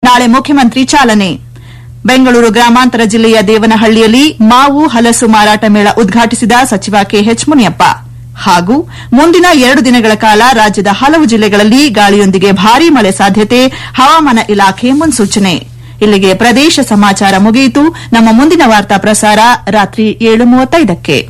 ನಾಳೆ ಮುಖ್ಯಮಂತ್ರಿ ಚಾಲನೆ ಬೆಂಗಳೂರು ಗ್ರಾಮಾಂತರ ಜಿಲ್ಲೆಯ ದೇವನಹಳ್ಳಿಯಲ್ಲಿ ಮಾವು ಹಲಸು ಮಾರಾಟ ಮೇಳ ಉದ್ಘಾಟಿಸಿದ ಸಚಿವ ಕೆಎಚ್ ಮುನಿಯಪ್ಪ ಹಾಗೂ ಮುಂದಿನ ಎರಡು ದಿನಗಳ ಕಾಲ ರಾಜ್ಯದ ಹಲವು ಜಿಲ್ಲೆಗಳಲ್ಲಿ ಗಾಳಿಯೊಂದಿಗೆ ಭಾರೀ ಮಳೆ ಸಾಧ್ಯತೆ ಹವಾಮಾನ ಇಲಾಖೆ ಮುನ್ಸೂಚನೆ ಇಲ್ಲಿಗೆ ಪ್ರದೇಶ ಸಮಾಚಾರ ಮುಗಿಯಿತು ನಮ್ಮ ಮುಂದಿನ ವಾರ್ತಾ ಪ್ರಸಾರ ರಾತ್ರಿ ಏಳು ಮೂವತ್ತೈದಕ್ಕೆ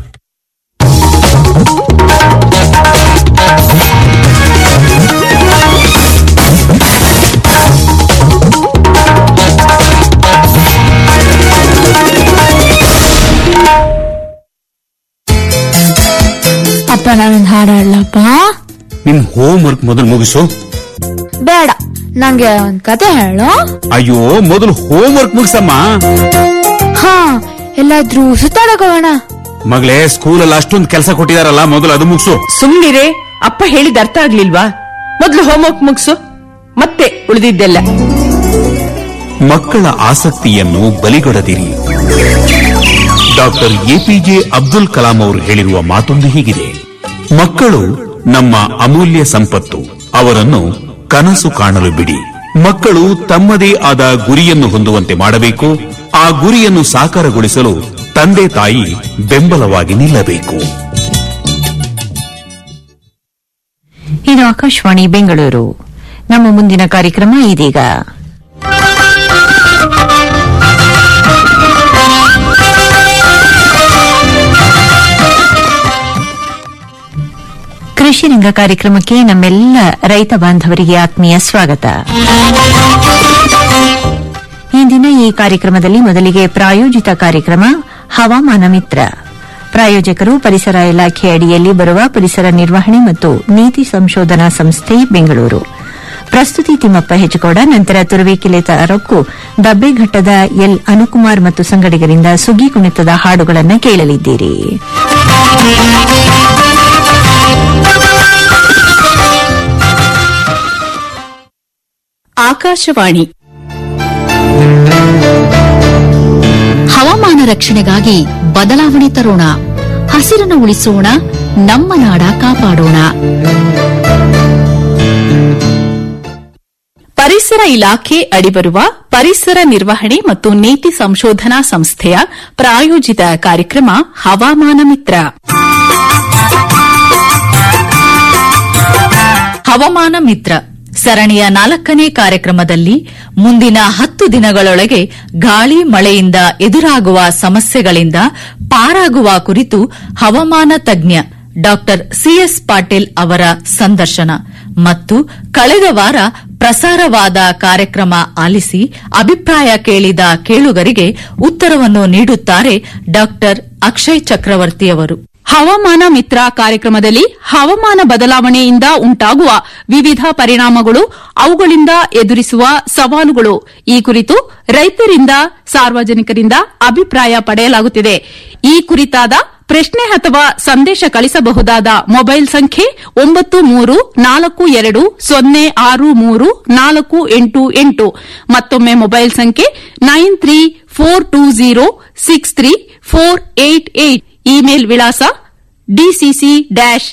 ಅಪ್ಪ ನಾನೊಂದು ಹಾಡು ಹಾಡ್ಲಪ್ಪ ನಿಮ್ ಹೋಮ್ ವರ್ಕ್ ಮೊದಲು ಮುಗಿಸು ಬೇಡ ನಂಗೆ ಒಂದ್ ಕತೆ ಹೇಳು ಅಯ್ಯೋ ಮೊದಲು ಹೋಮ್ ವರ್ಕ್ ಮುಗಿಸಮ್ಮ ಹಾ ಎಲ್ಲಾದ್ರೂ ಸುತ್ತಾಡಕ್ ಹೋಗೋಣ ಮಗಳೇ ಸ್ಕೂಲಲ್ಲಿ ಅಷ್ಟೊಂದು ಕೆಲಸ ಕೊಟ್ಟಿದಾರಲ್ಲ ಮೊದಲು ಅದು ಮುಗಿಸು ಸುಮ್ನಿರೇ ಅಪ್ಪ ಹೇಳಿದ ಅರ್ಥ ಆಗ್ಲಿಲ್ವಾ ಮೊದ್ಲು ಹೋಮ್ವರ್ಕ್ ಮುಗಿಸು ಮತ್ತೆ ಉಳಿದಿದ್ದೆಲ್ಲ ಮಕ್ಕಳ ಆಸಕ್ತಿಯನ್ನು ಬಲಿಗೊಡದಿರಿ ಡಾಕ್ಟರ್ ಎಪಿಜೆ ಅಬ್ದುಲ್ ಕಲಾಂ ಅವರು ಹೇಳಿರುವ ಮಾತೊಂದು ಹೀಗಿದೆ ಮಕ್ಕಳು ನಮ್ಮ ಅಮೂಲ್ಯ ಸಂಪತ್ತು ಅವರನ್ನು ಕನಸು ಕಾಣಲು ಬಿಡಿ ಮಕ್ಕಳು ತಮ್ಮದೇ ಆದ ಗುರಿಯನ್ನು ಹೊಂದುವಂತೆ ಮಾಡಬೇಕು ಆ ಗುರಿಯನ್ನು ಸಾಕಾರಗೊಳಿಸಲು ತಂದೆ ತಾಯಿ ಬೆಂಬಲವಾಗಿ ನಿಲ್ಲಬೇಕು ಇದು ಆಕಾಶವಾಣಿ ಬೆಂಗಳೂರು ನಮ್ಮ ಮುಂದಿನ ಕಾರ್ಯಕ್ರಮ ಇದೀಗ ಕೃಷಿ ರಂಗ ಕಾರ್ಯಕ್ರಮಕ್ಕೆ ನಮ್ಮೆಲ್ಲ ರೈತ ಬಾಂಧವರಿಗೆ ಆತ್ಮೀಯ ಸ್ವಾಗತ ಇಂದಿನ ಈ ಕಾರ್ಯಕ್ರಮದಲ್ಲಿ ಮೊದಲಿಗೆ ಪ್ರಾಯೋಜಿತ ಕಾರ್ಯಕ್ರಮ ಹವಾಮಾನ ಮಿತ್ರ ಪ್ರಾಯೋಜಕರು ಪರಿಸರ ಇಲಾಖೆ ಅಡಿಯಲ್ಲಿ ಬರುವ ಪರಿಸರ ನಿರ್ವಹಣೆ ಮತ್ತು ನೀತಿ ಸಂಶೋಧನಾ ಸಂಸ್ಥೆ ಬೆಂಗಳೂರು ಪ್ರಸ್ತುತಿ ತಿಮ್ಮಪ್ಪ ಹೆಚಕೋಡ ನಂತರ ತುರುವೇಕೆಲೆ ತಾರಕ್ಕು ದಬ್ಬೆಘಟ್ಟದ ಎಲ್ ಅನುಕುಮಾರ್ ಮತ್ತು ಸಂಗಡಿಗರಿಂದ ಸುಗ್ಗಿ ಕುಣಿತದ ಹಾಡುಗಳನ್ನು ಕೇಳಲಿದ್ದೀರಿ ಆಕಾಶವಾಣಿ ಹವಾಮಾನ ರಕ್ಷಣೆಗಾಗಿ ಬದಲಾವಣೆ ತರೋಣ ಹಸಿರನ್ನು ಉಳಿಸೋಣ ನಮ್ಮ ನಾಡ ಕಾಪಾಡೋಣ ಪರಿಸರ ಇಲಾಖೆ ಅಡಿಬರುವ ಪರಿಸರ ನಿರ್ವಹಣೆ ಮತ್ತು ನೀತಿ ಸಂಶೋಧನಾ ಸಂಸ್ಥೆಯ ಪ್ರಾಯೋಜಿತ ಕಾರ್ಯಕ್ರಮ ಹವಾಮಾನ ಮಿತ್ರ ಹವಾಮಾನ ಮಿತ್ರ ಸರಣಿಯ ನಾಲ್ಕನೇ ಕಾರ್ಯಕ್ರಮದಲ್ಲಿ ಮುಂದಿನ ಹತ್ತು ದಿನಗಳೊಳಗೆ ಗಾಳಿ ಮಳೆಯಿಂದ ಎದುರಾಗುವ ಸಮಸ್ಯೆಗಳಿಂದ ಪಾರಾಗುವ ಕುರಿತು ಹವಾಮಾನ ತಜ್ಞ ಡಾ ಸಿಎಸ್ ಪಾಟೀಲ್ ಅವರ ಸಂದರ್ಶನ ಮತ್ತು ಕಳೆದ ವಾರ ಪ್ರಸಾರವಾದ ಕಾರ್ಯಕ್ರಮ ಆಲಿಸಿ ಅಭಿಪ್ರಾಯ ಕೇಳಿದ ಕೇಳುಗರಿಗೆ ಉತ್ತರವನ್ನು ನೀಡುತ್ತಾರೆ ಡಾ ಅಕ್ಷಯ್ ಚಕ್ರವರ್ತಿಯವರು ಹವಾಮಾನ ಮಿತ್ರ ಕಾರ್ಯಕ್ರಮದಲ್ಲಿ ಹವಾಮಾನ ಬದಲಾವಣೆಯಿಂದ ಉಂಟಾಗುವ ವಿವಿಧ ಪರಿಣಾಮಗಳು ಅವುಗಳಿಂದ ಎದುರಿಸುವ ಸವಾಲುಗಳು ಈ ಕುರಿತು ರೈತರಿಂದ ಸಾರ್ವಜನಿಕರಿಂದ ಅಭಿಪ್ರಾಯ ಪಡೆಯಲಾಗುತ್ತಿದೆ ಈ ಕುರಿತಾದ ಪ್ರಶ್ನೆ ಅಥವಾ ಸಂದೇಶ ಕಳಿಸಬಹುದಾದ ಮೊಬೈಲ್ ಸಂಖ್ಯೆ ಒಂಬತ್ತು ಮೂರು ನಾಲ್ಕು ಎರಡು ಸೊನ್ನೆ ಆರು ಮೂರು ನಾಲ್ಕು ಎಂಟು ಎಂಟು ಮತ್ತೊಮ್ಮೆ ಮೊಬೈಲ್ ಸಂಖ್ಯೆ nine three four two zero six three four eight eight email ವಿಳಾಸ DCC dash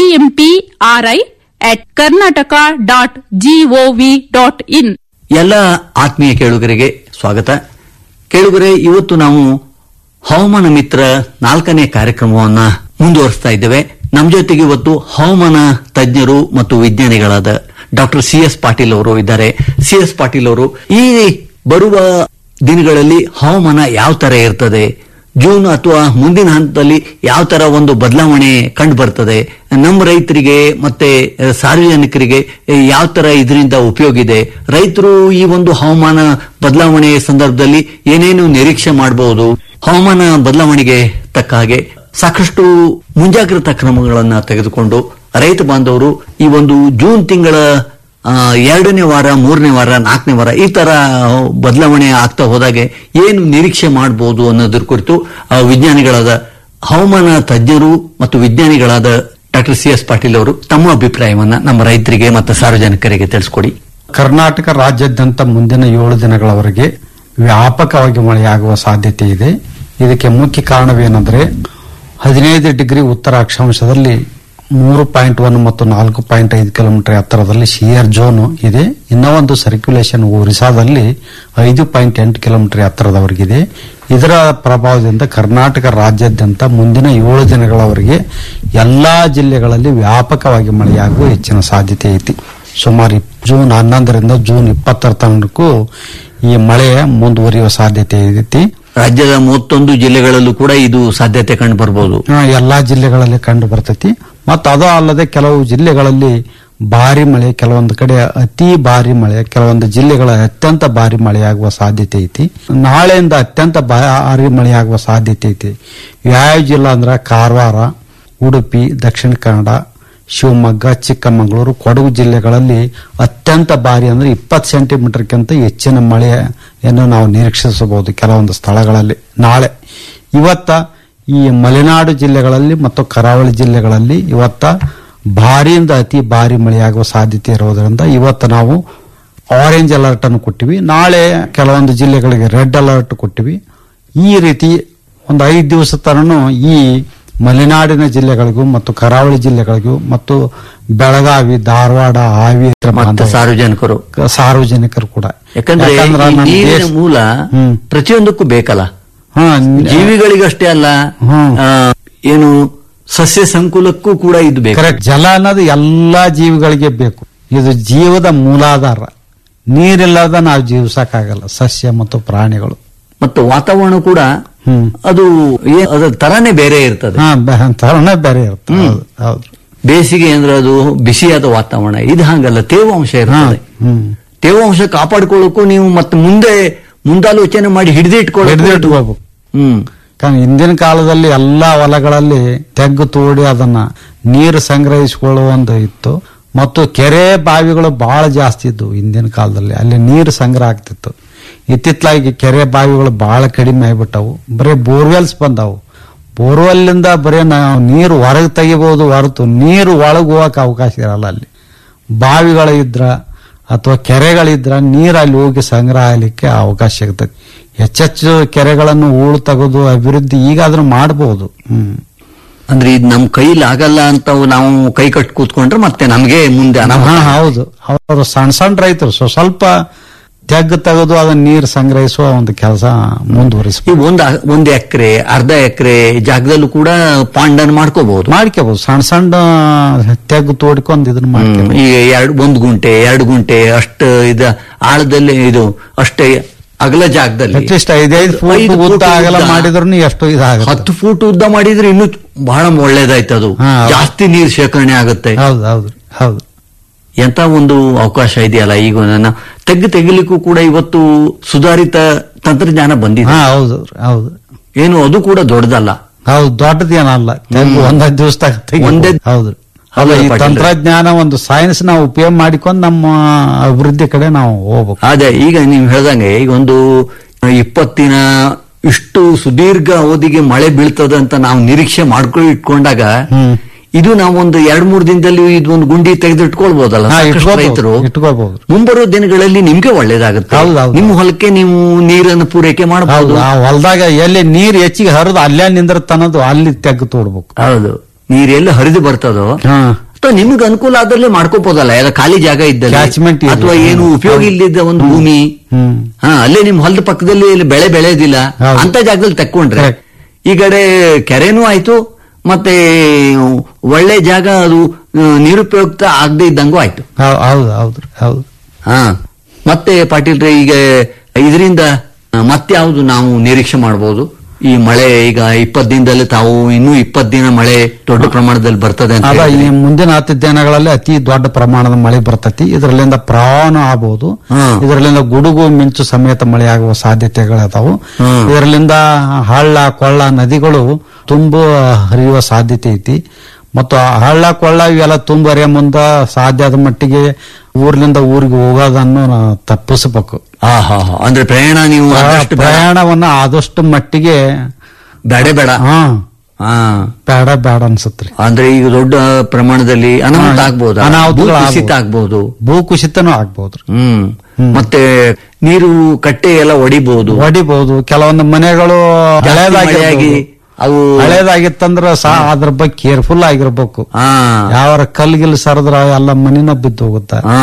EMPRI at Karnataka dot GOV dot in ಎಲ್ಲ ಆತ್ಮೀಯ ಕೇಳುಗರಿಗೆ ಸ್ವಾಗತ ಕೇಳುಗರೆ ಇವತ್ತು ನಾವು ಹವಾಮಾನ ಮಿತ್ರ ನಾಲ್ಕನೇ ಕಾರ್ಯಕ್ರಮವನ್ನ ಮುಂದುವರಿಸ್ತಾ ಇದ್ದೇವೆ ನಮ್ಮ ಜೊತೆಗೆ ಇವತ್ತು ಹವಾಮಾನ ತಜ್ಞರು ಮತ್ತು ವಿಜ್ಞಾನಿಗಳಾದ ಡಾಕ್ಟರ್ ಸಿ ಎಸ್ ಪಾಟೀಲ್ ಅವರು ಇದ್ದಾರೆ ಸಿ ಎಸ್ ಪಾಟೀಲ್ ಅವರು ಈ ಬರುವ ದಿನಗಳಲ್ಲಿ ಹವಾಮಾನ ಯಾವ ತರ ಇರ್ತದೆ ಜೂನ್ ಅಥವಾ ಮುಂದಿನ ಹಂತದಲ್ಲಿ ಯಾವ ತರ ಒಂದು ಬದಲಾವಣೆ ಕಂಡು ಬರ್ತದೆ ನಮ್ಮ ರೈತರಿಗೆ ಮತ್ತೆ ಸಾರ್ವಜನಿಕರಿಗೆ ಯಾವ ತರ ಇದರಿಂದ ಉಪಯೋಗ ಇದೆ ರೈತರು ಈ ಒಂದು ಹವಾಮಾನ ಬದಲಾವಣೆ ಸಂದರ್ಭದಲ್ಲಿ ಏನೇನು ನಿರೀಕ್ಷೆ ಮಾಡಬಹುದು ಹವಾಮಾನ ಬದಲಾವಣೆಗೆ ತಕ್ಕ ಹಾಗೆ ಸಾಕಷ್ಟು ಮುಂಜಾಗ್ರತಾ ಕ್ರಮಗಳನ್ನ ತೆಗೆದುಕೊಂಡು ರೈತ ಬಾಂಧವರು ಈ ಒಂದು ಜೂನ್ ತಿಂಗಳ ಆ, ಎರಡನೇ ವಾರ ಮೂರನೇ ವಾರ ನಾಲ್ಕನೇ ವಾರ ಈ ತರ ಬದಲಾವಣೆ ಆಗ್ತಾ ಹೋದಾಗೆ ಏನು ನಿರೀಕ್ಷೆ ಮಾಡಬಹುದು ಅನ್ನೋದ್ರ ಕುರಿತು ಆ, ವಿಜ್ಞಾನಿಗಳಾದ ಹವಾಮಾನ ತಜ್ಞರು ಮತ್ತು ವಿಜ್ಞಾನಿಗಳಾದ ಡಾಕ್ಟರ್ ಸಿ ಎಸ್ ಪಾಟೀಲ್ ಅವರು ತಮ್ಮ ಅಭಿಪ್ರಾಯವನ್ನ ನಮ್ಮ ರೈತರಿಗೆ ಮತ್ತು ಸಾರ್ವಜನಿಕರಿಗೆ ತಿಳಿಸ್ಕೊಡಿ ಕರ್ನಾಟಕ ರಾಜ್ಯಾದ್ಯಂತ ಮುಂದಿನ ಏಳು ದಿನಗಳವರೆಗೆ ವ್ಯಾಪಕವಾಗಿ ಮಳೆಯಾಗುವ ಸಾಧ್ಯತೆ ಇದೆ ಇದಕ್ಕೆ ಮುಖ್ಯ ಕಾರಣವೇನೆಂದರೆ ಹದಿನೈದು ಡಿಗ್ರಿ ಉತ್ತರ ಅಕ್ಷಾಂಶದಲ್ಲಿ ಮೂರು ಪಾಯಿಂಟ್ ಒನ್ ಮತ್ತು ನಾಲ್ಕು ಪಾಯಿಂಟ್ ಐದು ಕಿಲೋಮೀಟರ್ ಎತ್ತರದಲ್ಲಿ ಶಿಯರ್ ಝೋನ್ ಇದೆ ಇನ್ನೂ ಒಂದು ಸರ್ಕ್ಯುಲೇಷನ್ ಒರಿಸ್ಸಾದಲ್ಲಿ ಐದು ಪಾಯಿಂಟ್ ಎಂಟು ಕಿಲೋಮೀಟರ್ ಎತ್ತರದವರೆಗಿದೆ ಇದರ ಪ್ರಭಾವದಿಂದ ಕರ್ನಾಟಕ ರಾಜ್ಯಾದ್ಯಂತ ಮುಂದಿನ ಏಳು ದಿನಗಳವರೆಗೆ ಎಲ್ಲಾ ಜಿಲ್ಲೆಗಳಲ್ಲಿ ವ್ಯಾಪಕವಾಗಿ ಮಳೆಯಾಗುವ ಹೆಚ್ಚಿನ ಸಾಧ್ಯತೆ ಐತಿ ಸುಮಾರು ಇಪ್- ಜೂನ್ ಹನ್ನೊಂದರಿಂದ ಜೂನ್ ಇಪ್ಪತ್ತರ ತನಕಕ್ಕೂ ಈ ಮಳೆ ಮುಂದುವರಿಯುವ ಸಾಧ್ಯತೆ ಐತಿ ರಾಜ್ಯದ ಮೂವತ್ತೊಂದು ಜಿಲ್ಲೆಗಳಲ್ಲೂ ಕೂಡ ಇದು ಸಾಧ್ಯತೆ ಕಂಡು ಬರ್ಬೋದು ಆ, ಎಲ್ಲಾ ಜಿಲ್ಲೆಗಳಲ್ಲಿ ಕಂಡು ಬರ್ತೈತಿ ಮತ್ತು ಅದು ಅಲ್ಲದೆ ಕೆಲವು ಜಿಲ್ಲೆಗಳಲ್ಲಿ ಭಾರಿ ಮಳೆ ಕೆಲವೊಂದು ಕಡೆ ಅತಿ ಭಾರಿ ಮಳೆ ಕೆಲವೊಂದು ಜಿಲ್ಲೆಗಳ ಅತ್ಯಂತ ಭಾರಿ ಮಳೆಯಾಗುವ ಸಾಧ್ಯತೆ ಐತಿ ನಾಳೆಯಿಂದ ಅತ್ಯಂತ ಭಾರಿ ಮಳೆಯಾಗುವ ಸಾಧ್ಯತೆ ಐತಿ ಯಾವ ಜಿಲ್ಲಾ ಅಂದ್ರ ಕಾರವಾರ ಉಡುಪಿ ದಕ್ಷಿಣ ಕನ್ನಡ ಶಿವಮೊಗ್ಗ ಚಿಕ್ಕಮಗಳೂರು ಕೊಡಗು ಜಿಲ್ಲೆಗಳಲ್ಲಿ ಅತ್ಯಂತ ಭಾರಿ ಅಂದ್ರೆ ಇಪ್ಪತ್ತು ಸೆಂಟಿಮೀಟರ್ಗಿಂತ ಹೆಚ್ಚಿನ ಮಳೆಯನ್ನು ನಾವು ನಿರೀಕ್ಷಿಸಬಹುದು ಕೆಲವೊಂದು ಸ್ಥಳಗಳಲ್ಲಿ ನಾಳೆ ಇವತ್ತ ಈ ಮಲೆನಾಡು ಜಿಲ್ಲೆಗಳಲ್ಲಿ ಮತ್ತು ಕರಾವಳಿ ಜಿಲ್ಲೆಗಳಲ್ಲಿ ಇವತ್ತ ಭಾರಿಯಿಂದ ಅತಿ ಭಾರಿ ಮಳೆಯಾಗುವ ಸಾಧ್ಯತೆ ಇರುವುದರಿಂದ ಇವತ್ತು ನಾವು ಆರೆಂಜ್ ಅಲರ್ಟ್ ಅನ್ನು ಕೊಟ್ಟಿವಿ ನಾಳೆ ಕೆಲವೊಂದು ಜಿಲ್ಲೆಗಳಿಗೆ ರೆಡ್ ಅಲರ್ಟ್ ಕೊಟ್ಟಿವಿ ಈ ರೀತಿ ಒಂದು ಐದು ದಿವಸ ತನೂ ಈ ಮಲೆನಾಡಿನ ಜಿಲ್ಲೆಗಳಿಗೂ ಮತ್ತು ಕರಾವಳಿ ಜಿಲ್ಲೆಗಳಿಗೂ ಮತ್ತು ಬೆಳಗಾವಿ ಧಾರವಾಡ ಹಾವೇರಿ ಮತ್ತೆ ಬಾಂಧವ- ಸಾರ್ವಜನಿಕರು ಸಾರ್ವಜನಿಕರು ಕೂಡ ಯಾಕಂದ್ರೆ ಯಾಕಂದ್ರೆ ಈ ನಮ್ಮ ನೀರಿನ ದೇಶ- ಮೂಲ ಹ್ಮ್. ಪ್ರತಿಯೊಂದಕ್ಕೂ ಬೇಕಲ್ಲ ಹಾ, ನಿ- ಜೀವಿಗಳಿಗಷ್ಟೇ ಅಲ್ಲ ಹ್ಮ್. ಆ, ಏನು ಸಸ್ಯ ಸಂಕುಲಕ್ಕೂ ಕೂಡ ಇದು ಬೇಕು ಕರೆಕ್ಟ್ ಜಲ ಅನ್ನೋದು ಎಲ್ಲಾ ಜೀವಿಗಳಿಗೆ ಬೇಕು ಇದು ಜೀವದ ಮೂಲಾಧಾರ ನೀರಿಲ್ಲದ ನಾವು ಜೀವಿಸಕ್ಕಾಗಲ್ಲ ಸಸ್ಯ ಮತ್ತು ಪ್ರಾಣಿಗಳು ಮತ್ತು ವಾತಾವರಣ ಕೂಡ ಹ್ಮ್ ಅದು ಏ- ಅದರ ತರಾನೇ ಬೇರೆ ಇರ್ತದೆ ಹಾ ಬೆ- ತರನೇ ಬೇರೆ ಇರುತ್ತೆ ಹೌದು ಹೌದು ಬೇಸಿಗೆ ಅಂದ್ರೆ ಅದು ಬಿಸಿಯಾದ ವಾತಾವರಣ ಇದು ಹಂಗಲ್ಲ ತೇವಾಂಶ ಹಾ ಇರ್ತದೆ ಹ್ಮ್ ತೇವಾಂಶ ಕಾಪಾಡ್ಕೊಳ್ಳೋಕ್ಕೂ ನೀವು ಮತ್ತೆ ಮುಂದೆ ಮುಂದಾಲೋಚನೆ ಮಾಡಿ ಹಿಡಿದು ಹಿಡಿದು ಇಟ್ಕೊಳ್ಳಿ ಇಟ್ಕೋಬೇಕು ಹ್ಮ್ കാരണം ಹಿಂದಿನ ಕಾಲದಲ್ಲಿ ಎಲ್ಲಾ ಹೊಲಗಳಲ್ಲಿ ತೆಗ್ಗು ತೋಡಿ ಅದನ್ನ ನೀರು ಸಂಗ್ರಹಿಸಿಕೊಳ್ಳುವ ಒಂದು ಇತ್ತು ಮತ್ತು ಕೆರೆ ಬಾವಿಗಳು ಬಹಳ ಜಾಸ್ತಿ ಇದ್ದವು ಹಿಂದಿನ ಕಾಲದಲ್ಲಿ ಅಲ್ಲಿ ನೀರು ಸಂಗ್ರಹ ಆಗ್ತಿತ್ತು ಇತ್ತಿತ್ತಲಾಗಿ ಕೆರೆ ಬಾವಿಗಳು ಬಹಳ ಕಡಿಮೆ ಆಗಿಬಿಟ್ಟವು ಬರೀ ಬೋರ್ವೆಲ್ಸ್ ಬಂದವು ಬೋರ್ವೆಲ್ನಿಂದ ಬರೀ ನಾವು ನೀರು ಹೊರಗೆ ತೆಗಿಬಹುದು ಹೊರತು ನೀರು ಒಳಗೆ ಹೋಗಕ್ಕೆ ಅವಕಾಶ ಇರಲ್ಲ ಅಲ್ಲಿ ಬಾವಿಗಳು ಇದ್ರ ಅಥವಾ ಕೆರೆಗಳಿದ್ರ ನೀರು ಅಲ್ಲಿ ಹೋಗಿ ಸಂಗ್ರಹ ಆಗಲಿಕ್ಕೆ ಅವಕಾಶ ಸಿಗ್ತದೆ ಹೆಚ್ಚೆಚ್ಚು ಕೆರೆಗಳನ್ನು ಹೂಳು ತೆಗೆದು ಅಭಿವೃದ್ಧಿ ಈಗಾದ್ರೂ ಮಾಡಬಹುದು ಹ್ಮ್ ಅಂದ್ರೆ ಇದು ನಮ್ ಕೈಲಿ ಆಗಲ್ಲ ಅಂತ ನಾವು ಕೈ ಕಟ್ ಕೂತ್ಕೊಂಡ್ರೆ ಮತ್ತೆ ನಮ್ಗೆ ಮುಂದೆ ಹಾ ಅನಾಹುತ ಹೌದು ಅವರು ಸಣ್ಣ ಸಣ್ಣ ರೈತರು ಸೊ ಸ್ವಲ್ಪ ತೆಗ್ಗು ತೆಗೆದು ಅದನ್ನ ನೀರು ಸಂಗ್ರಹಿಸುವ ಒಂದು ಕೆಲಸ ಮುಂದುವರಿಸಬಹುದು ಈ ಒಂದ್ ಒಂದ್ ಎಕರೆ ಅರ್ಧ ಎಕರೆ ಜಾಗದಲ್ಲೂ ಕೂಡ ಪಾಂಡನ್ ಮಾಡ್ಕೋಬಹುದು ಮಾಡ್ಕೋಬಹುದು ಸಣ್ಣ ಸಣ್ಣ ತೆಗ್ಗು ತೋಡ್ಕೊಂಡು ಇದನ್ನ ಮಾಡ್ಕೋಬಹುದು ಈಗ ಎರಡು ಒಂದ್ ಗುಂಟೆ ಎರಡು ಗುಂಟೆ ಅಷ್ಟು ಇದ ಆಳದಲ್ಲಿ ಇದು ಅಷ್ಟೇ ಅಗಲ ಜಾಗದಲ್ಲಿ ಅಟ್ಲೀಸ್ಟ್ ಐದೈದು ಫೂಟ್ ಐದು ಉದ್ದ ಫೂಟ್ ಆಗಲ್ಲ ಉದ್ದ. ಮಾಡಿದ್ರು ಎಷ್ಟು ಇದಾಗುತ್ತೆ ಹತ್ತು ಫೂಟ್ ಉದ್ದ ಮಾಡಿದ್ರೆ ಇನ್ನೂ ಬಹಳ ಒಳ್ಳೇದಾಯ್ತು ಅದು ಹಾ, ಹೌದು. ಜಾಸ್ತಿ ನೀರು ಶೇಖರಣೆ ಆಗುತ್ತೆ ಹೌದು ಹೌದು ಹೌದು ಎಂತ ಒಂದು ಅವಕಾಶ ಇದೆಯಲ್ಲ ಈಗ ನನ್ನ ತೆಗ್ಗು ತೆಗಿಲಿಕ್ಕೂ ಕೂಡ ಇವತ್ತು ಸುಧಾರಿತ ತಂತ್ರಜ್ಞಾನ ಬಂದಿದೆ ಹಾ ಹೌದು ಹೌದು ಏನು ಅದು ಕೂಡ ದೊಡ್ಡದಲ್ಲ ಹೌದು ದೊಡ್ಡದೇನಲ್ಲ ತೆಗ್ಗು ಒಂದೈದು ದಿವಸದಾಗ ತೆಗಿಬೋದು. ಒಂದೇ- ಹೌದು ಹೌದು ಅಲ್ಲ ಈ ಪಾಟೀಲ್ರೆ. ತಂತ್ರಜ್ಞಾನ ಒಂದು ಸೈನ್ಸ್ ನಾವು ಉಪಯೋಗ ಮಾಡಿಕೊಂಡು ನಮ್ಮ ಅಭಿವೃದ್ಧಿ ಕಡೆ ನಾವು ಹೋಗ್ಬೇಕು ಅದೇ ಈಗ ನೀವು ಹೇಳ್ದಂಗೆ ಈಗ ಒಂದು ಇಪ್ಪತ್ತಿನ ಇಷ್ಟು ಸುದೀರ್ಘ ಅವಧಿಗೆ ಮಳೆ ಬೀಳ್ತದೆ ಅಂತ ನಾವು ನಿರೀಕ್ಷೆ ಮಾಡ್ಕೊಂಡು ಇಟ್ಕೊಂಡಾಗ ಹ್ಮ್. ಇದು ನಾವೊಂದು ಎರಡ್ ಮೂರು ದಿನದಲ್ಲಿ ಇದೊಂದು ಗುಂಡಿ ತೆಗೆದು ಇಟ್ಕೊಳ್ಬಹುದಲ್ಲ ಹಾ, ಸಾಕಷ್ಟು ಇಟ್ಕೋಬಹುದು, ರೈತರು ಇಟ್ಕೋಬಹುದು. ಮುಂಬರೋ ದಿನಗಳಲ್ಲಿ ನಿಮ್ಗೆ ಒಳ್ಳೇದಾಗುತ್ತೆ ಹೌದು, ಹೌದು. ನಿಮ್ಮ ಹೊಲಕ್ಕೆ ನೀವು ನೀರನ್ನು ಪೂರೈಕೆ ಹೌದು ಮಾಡಬಹುದು ಆ ಹೊಲದಾಗ ಎಲ್ಲಿ ನೀರ್ ಹೆಚ್ಚಿಗೆ ಹರಿದು ಅಲ್ಲೇ ನಿಂದಿರ್ತನದು ಅಲ್ಲಿ ತೆಗ್ಗು ತೋಡ್ಬೇಕು ಹೌದು ನೀರೆಲ್ಲ ಹರಿದು ಬರ್ತದೋ ಹಾ ಅಥವಾ ನಿಮ್ಗೆ ಅನುಕೂಲ ಆದ್ರಲ್ಲೇ ಮಾಡ್ಕೋಬಹುದಲ್ಲ ಎಲ್ಲ ಖಾಲಿ ಜಾಗ ಇದ್ದಲ್ಲಿ Catchment ಇರ್ಲಿ. ಅಥವಾ ಏನು ಉಪಯೋಗ ಇಲ್ಲದ ಒಂದು ಭೂಮಿ ಹ್ಮ್ ಹಾ ಅಲ್ಲೇ ನಿಮ್ ಹೊಲದ ಪಕ್ಕದಲ್ಲಿ ಇಲ್ಲಿ ಬೆಳೆ ಬೆಳೆಯೋದಿಲ್ಲ ಹೌದು. ಅಂತ ಜಾಗದಲ್ಲಿ ತಕ್ಕೊಂಡ್ರೆ Correct. ಈ ಕಡೆ ಕೆರೆನೂ ಆಯ್ತು ಮತ್ತೆ ಒಳ್ಳೆ ಜಾಗ ಅದು ಆ, ನಿರುಪಯುಕ್ತ ಆಗದೆ ಇದ್ದಂಗೂ ಆಯ್ತು ಹೌ- ಹೌದು ಹೌದು ಹೌದು ಹಾ ಮತ್ತೆ ಪಾಟೀಲ್ರೆ ಈಗ ಇದರಿಂದ ಮತ್ತೆ ಯಾವುದು ನಾವು ನಿರೀಕ್ಷೆ ಮಾಡಬಹುದು ಈ ಮಳೆ ಈಗ ಇಪ್ಪತ್ ದಿನದಲ್ಲಿ ತಾವು ಇನ್ನೂ ಇಪ್ಪತ್ ದಿನ ಮಳೆ ದೊಡ್ಡ ಪ್ರಮಾಣದಲ್ಲಿ ಬರ್ತದೆ ಅಂತ ಅದ ಈ ಹೇಳಿದ್ರಿ. ಮುಂದಿನ ಹತ್ತು ದಿನಗಳಲ್ಲಿ ಅತಿ ದೊಡ್ಡ ಪ್ರಮಾಣದ ಮಳೆ ಬರ್ತತಿ ಇದರಲ್ಲಿಂದ ಪ್ರವಾಹನ ಆಗಬಹುದು ಹ್ಮ್. ಇದರಲ್ಲಿಂದ ಗುಡುಗು ಮಿಂಚು ಸಮೇತ ಮಳೆ ಆಗುವ ಸಾಧ್ಯತೆಗಳಿದಾವು ಹ್ಮ್. ಇದರಲ್ಲಿಂದ ಹಳ್ಳ ಕೊಳ್ಳ ನದಿಗಳು ತುಂಬ ಹರಿಯುವ ಸಾಧ್ಯತೆ ಐತಿ ಮತ್ತು ಆ ಹಳ್ಳ ಕೊಳ್ಳ ಇವೆಲ್ಲ ತುಂಬ ಹರಿಯ ಮುಂದ ಸಾಧ್ಯ ಆದ ಮಟ್ಟಿಗೆ ಊರ್ಲಿಂದ ಊರಿಗೆ ಹೋಗೋದನ್ನು ನಾವು ತಪ್ಪಿಸಬೇಕು ಆ ಹಾ ಹಾ ಅಂದ್ರೆ ಪ್ರಯಾಣ ನೀವು ಆದಷ್ಟು ಬೇಡ. ಪ್ರಯಾಣವನ್ನ ಆದಷ್ಟು ಮಟ್ಟಿಗೆ ಬೇಡ ಬೇಡ ಹಾ ಹಾ ಬೇಡ ಬೇಡ ಅನ್ಸತ್ರಿ ಅಂದ್ರೆ ಈಗ ದೊಡ್ಡ ಪ್ರಮಾಣದಲ್ಲಿ ಅನಾಹುತ ಆಗ್ಬಹುದು ಅನಾಹುತಗಳು ಕುಸಿತ ಆಗ್ಬೋದು. ಆಗ್ಬಹುದು ಭೂ ಕುಸಿತನೂ ಆಗ್ಬೋದ್ರಿ ಹ್ಮ್ ಹ್ಮ್. ಮತ್ತೆ ನೀರು ಕಟ್ಟೆ ಎಲ್ಲ ಒಡಿಬಹುದು ಹೊಡಿಬಹುದು ಕೆಲವೊಂದು ಮನೆಗಳು ಜಾಸ್ತಿ ಹಳೇದಾಗಿರ್ಬೋದು. ಮಳೆಯಾಗಿ ಅವು ಹಳೇದಾಗಿತ್ತಂದ್ರ ಸಹ ಅದ್ರ ಬಗ್ಗೆ ಕೇರ್ಫುಲ್ ಆಗಿರ್ಬೇಕು ಹಾ ಯಾವ ಕಲ್ಗಿಲ್ ಸರದ್ರ ಎಲ್ಲ ಮನಿನ ಬಿದ್ದು ಹೋಗುತ್ತೆ ಹಾ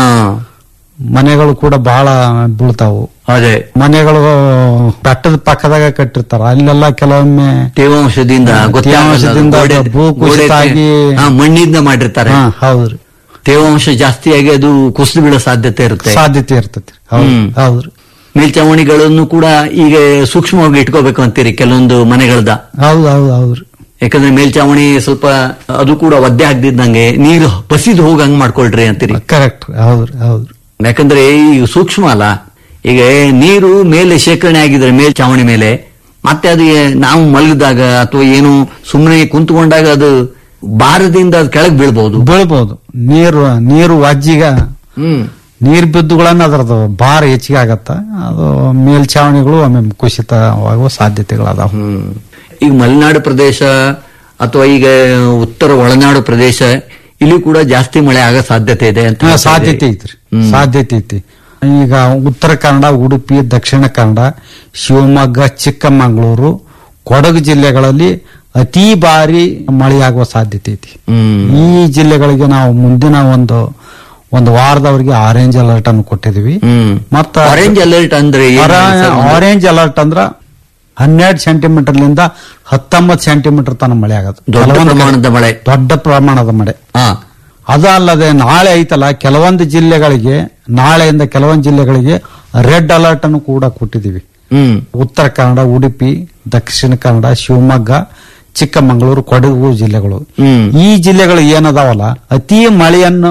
ಮನೆಗಳು ಕೂಡ ಬಹಳ ಬೀಳ್ತಾವು ಅದೇ ಮನೆಗಳು ಬೆಟ್ಟದ ಪಕ್ಕದಾಗ ಕಟ್ಟಿರ್ತಾರ ಅಲ್ಲೆಲ್ಲ ಕೆಲವೊಮ್ಮೆ ತೇವಾಂಶದಿಂದ ಗೊತ್ತಾಗಲ್ಲ ಅದು. ತೇವಾಂಶದಿಂದ ಗೋಡೆ- ಭೂ ಕುಸಿತ ಗೋಡೆ- ಆಗಿ ಹಾ, ಮಣ್ಣಿಂದ ಮಾಡಿರ್ತಾರೆ ಹಾ ಹೌದ್ರಿ ತೇವಾಂಶ ಜಾಸ್ತಿಯಾಗಿ ಅದು ಕುಸಿದು ಬೀಳೋ ಸಾಧ್ಯತೆ ಇರುತ್ತೆ ಸಾಧ್ಯತೆ ಇರ್ತೈತಿ ಹೌದು ಹ್ಮ್. ಹೌದ್ರಿ ಮೇಲ್ಚಾವಣಿಗಳನ್ನು ಕೂಡ ಈಗ ಸೂಕ್ಷ್ಮವಾಗಿ ಇಟ್ಕೋಬೇಕು ಅಂತೀರಿ ಕೆಲವೊಂದು ಮನೆಗಳದ ಹೌದು ಹೌದು ಹೌದ್ರಿ ಯಾಕಂದ್ರೆ ಮೇಲ್ಚಾವಣಿ ಸ್ವಲ್ಪ ಅದು ಕೂಡ ಒದ್ದೆ ಆಗದಿದ್ದಂಗೆ ನೀರು ಬಸಿದು ಹೋಗಂಗ್ ಮಾಡ್ಕೊಳ್ರಿ ಅಂತೀರಿ ಕರೆಕ್ಟ್ ಹೌದ್ರಿ ಹೌದ್ರಿ ಯಾಕಂದ್ರೆ ಈ ಸೂಕ್ಷ್ಮ ಅಲ್ಲ ಈಗ ನೀರು ಮೇಲೆ ಶೇಖರಣೆ ಆಗಿದ್ರೆ ಮೇಲ್ಚಾವಣಿ ಮೇಲೆ ಮತ್ತೆ ಅದು ಏ- ನಾವು ಮಲಗಿದಾಗ ಅಥವಾ ಏನು ಸುಮ್ಮನೆ ಕುಂತ್ಕೊಂಡಾಗ ಅದು ಭಾರದಿಂದ ಅದು ಕೆಳಗೆ ಬೀಳ್ಬಹುದು ಬೀಳ್ಬೋದು ನೀರು ನೀರು ವಜ್ಜಿಗ ಹ್ಮ್ ನೀರ್ ಬಿದ್ದುಗಳನ್ನ ಅದ್ರದ್ದು ಭಾರ ಹೆಚ್ಚಿಗೆ ಆಗತ್ತ ಅದು ಮೇಲ್ಛಾವಣಿಗಳು ಒಮ್ಮೆ ಕುಸಿತವಾಗುವ ಸಾಧ್ಯತೆಗಳದಾವ ಹ್ಮ್ ಈಗ ಮಲೆನಾಡು ಪ್ರದೇಶ ಅಥವಾ ಈಗ ಉತ್ತರ ಒಳನಾಡು ಪ್ರದೇಶ ಇಲ್ಲಿ ಕೂಡ ಜಾಸ್ತಿ ಮಳೆ ಆಗೋ ಸಾಧ್ಯತೆ ಇದೆ ಅಂತ ಹಾ, ಹೇಳ್ತಾ ಸಾಧ್ಯತೆ ಇದ್ದೀರಿ. ಐತ್ರಿ ಹ್ಮ್. ಸಾಧ್ಯತೆ ಐತಿ ಈಗ ಉತ್ತರ ಕನ್ನಡ ಉಡುಪಿ ದಕ್ಷಿಣ ಕನ್ನಡ ಶಿವಮೊಗ್ಗ ಚಿಕ್ಕಮಗಳೂರು ಕೊಡಗು ಜಿಲ್ಲೆಗಳಲ್ಲಿ ಅತಿ ಭಾರಿ ಮಳೆಯಾಗುವ ಸಾಧ್ಯತೆ ಐತಿ ಹ್ಮ್ ಈ ಜಿಲ್ಲೆಗಳಿಗೆ ನಾವು ಮುಂದಿನ ಒಂದು ಒಂದು ವಾರದವರೆಗೆ ಆರೆಂಜ್ ಅಲರ್ಟ್ ಅನ್ನು ಕೊಟ್ಟಿದೀವಿ ಹ್ಮ್ ಮತ್ತ ಆರೆಂಜ್ ಅಲರ್ಟ್ ಅಂದ್ರೆ ಏನು ಸರ್? ಆರೆಂಜ್ ಅಲರ್ಟ್ ಅಂದ್ರ ಹನ್ನೆರಡು ಸೆಂಟಿಮೀಟರ್ಲಿಂದ ಹತ್ತೊಂಬತ್ತು ಸೆಂಟಿಮೀಟರ್ ತನ ಮಳೆ ಆಗುತ್ತೆ ದೊಡ್ಡ ಕೆಲವೊಂದು ಕಡೆ ಪ್ರಮಾಣದ ಮಳೆ ದೊಡ್ಡ ಪ್ರಮಾಣದ ಮಳೆ ಹಾ ಅದು ಅಲ್ಲದೆ ನಾಳೆ ಐತಲ್ಲ ಕೆಲವೊಂದು ಜಿಲ್ಲೆಗಳಿಗೆ ನಾಳೆಯಿಂದ ಕೆಲವೊಂದು ಜಿಲ್ಲೆಗಳಿಗೆ ರೆಡ್ ಅಲರ್ಟ್ ಅನ್ನು ಕೂಡ ಕೊಟ್ಟಿದ್ದೀವಿ ಹ್ಮ್ ಉತ್ತರ ಕನ್ನಡ ಉಡುಪಿ ದಕ್ಷಿಣ ಕನ್ನಡ ಶಿವಮೊಗ್ಗ ಚಿಕ್ಕಮಗಳೂರು ಕೊಡಗು ಜಿಲ್ಲೆಗಳು ಹ್ಮ್ ಈ ಜಿಲ್ಲೆಗಳು ಏನದಾವಲ್ಲ ಅತಿ ಮಳೆಯನ್ನು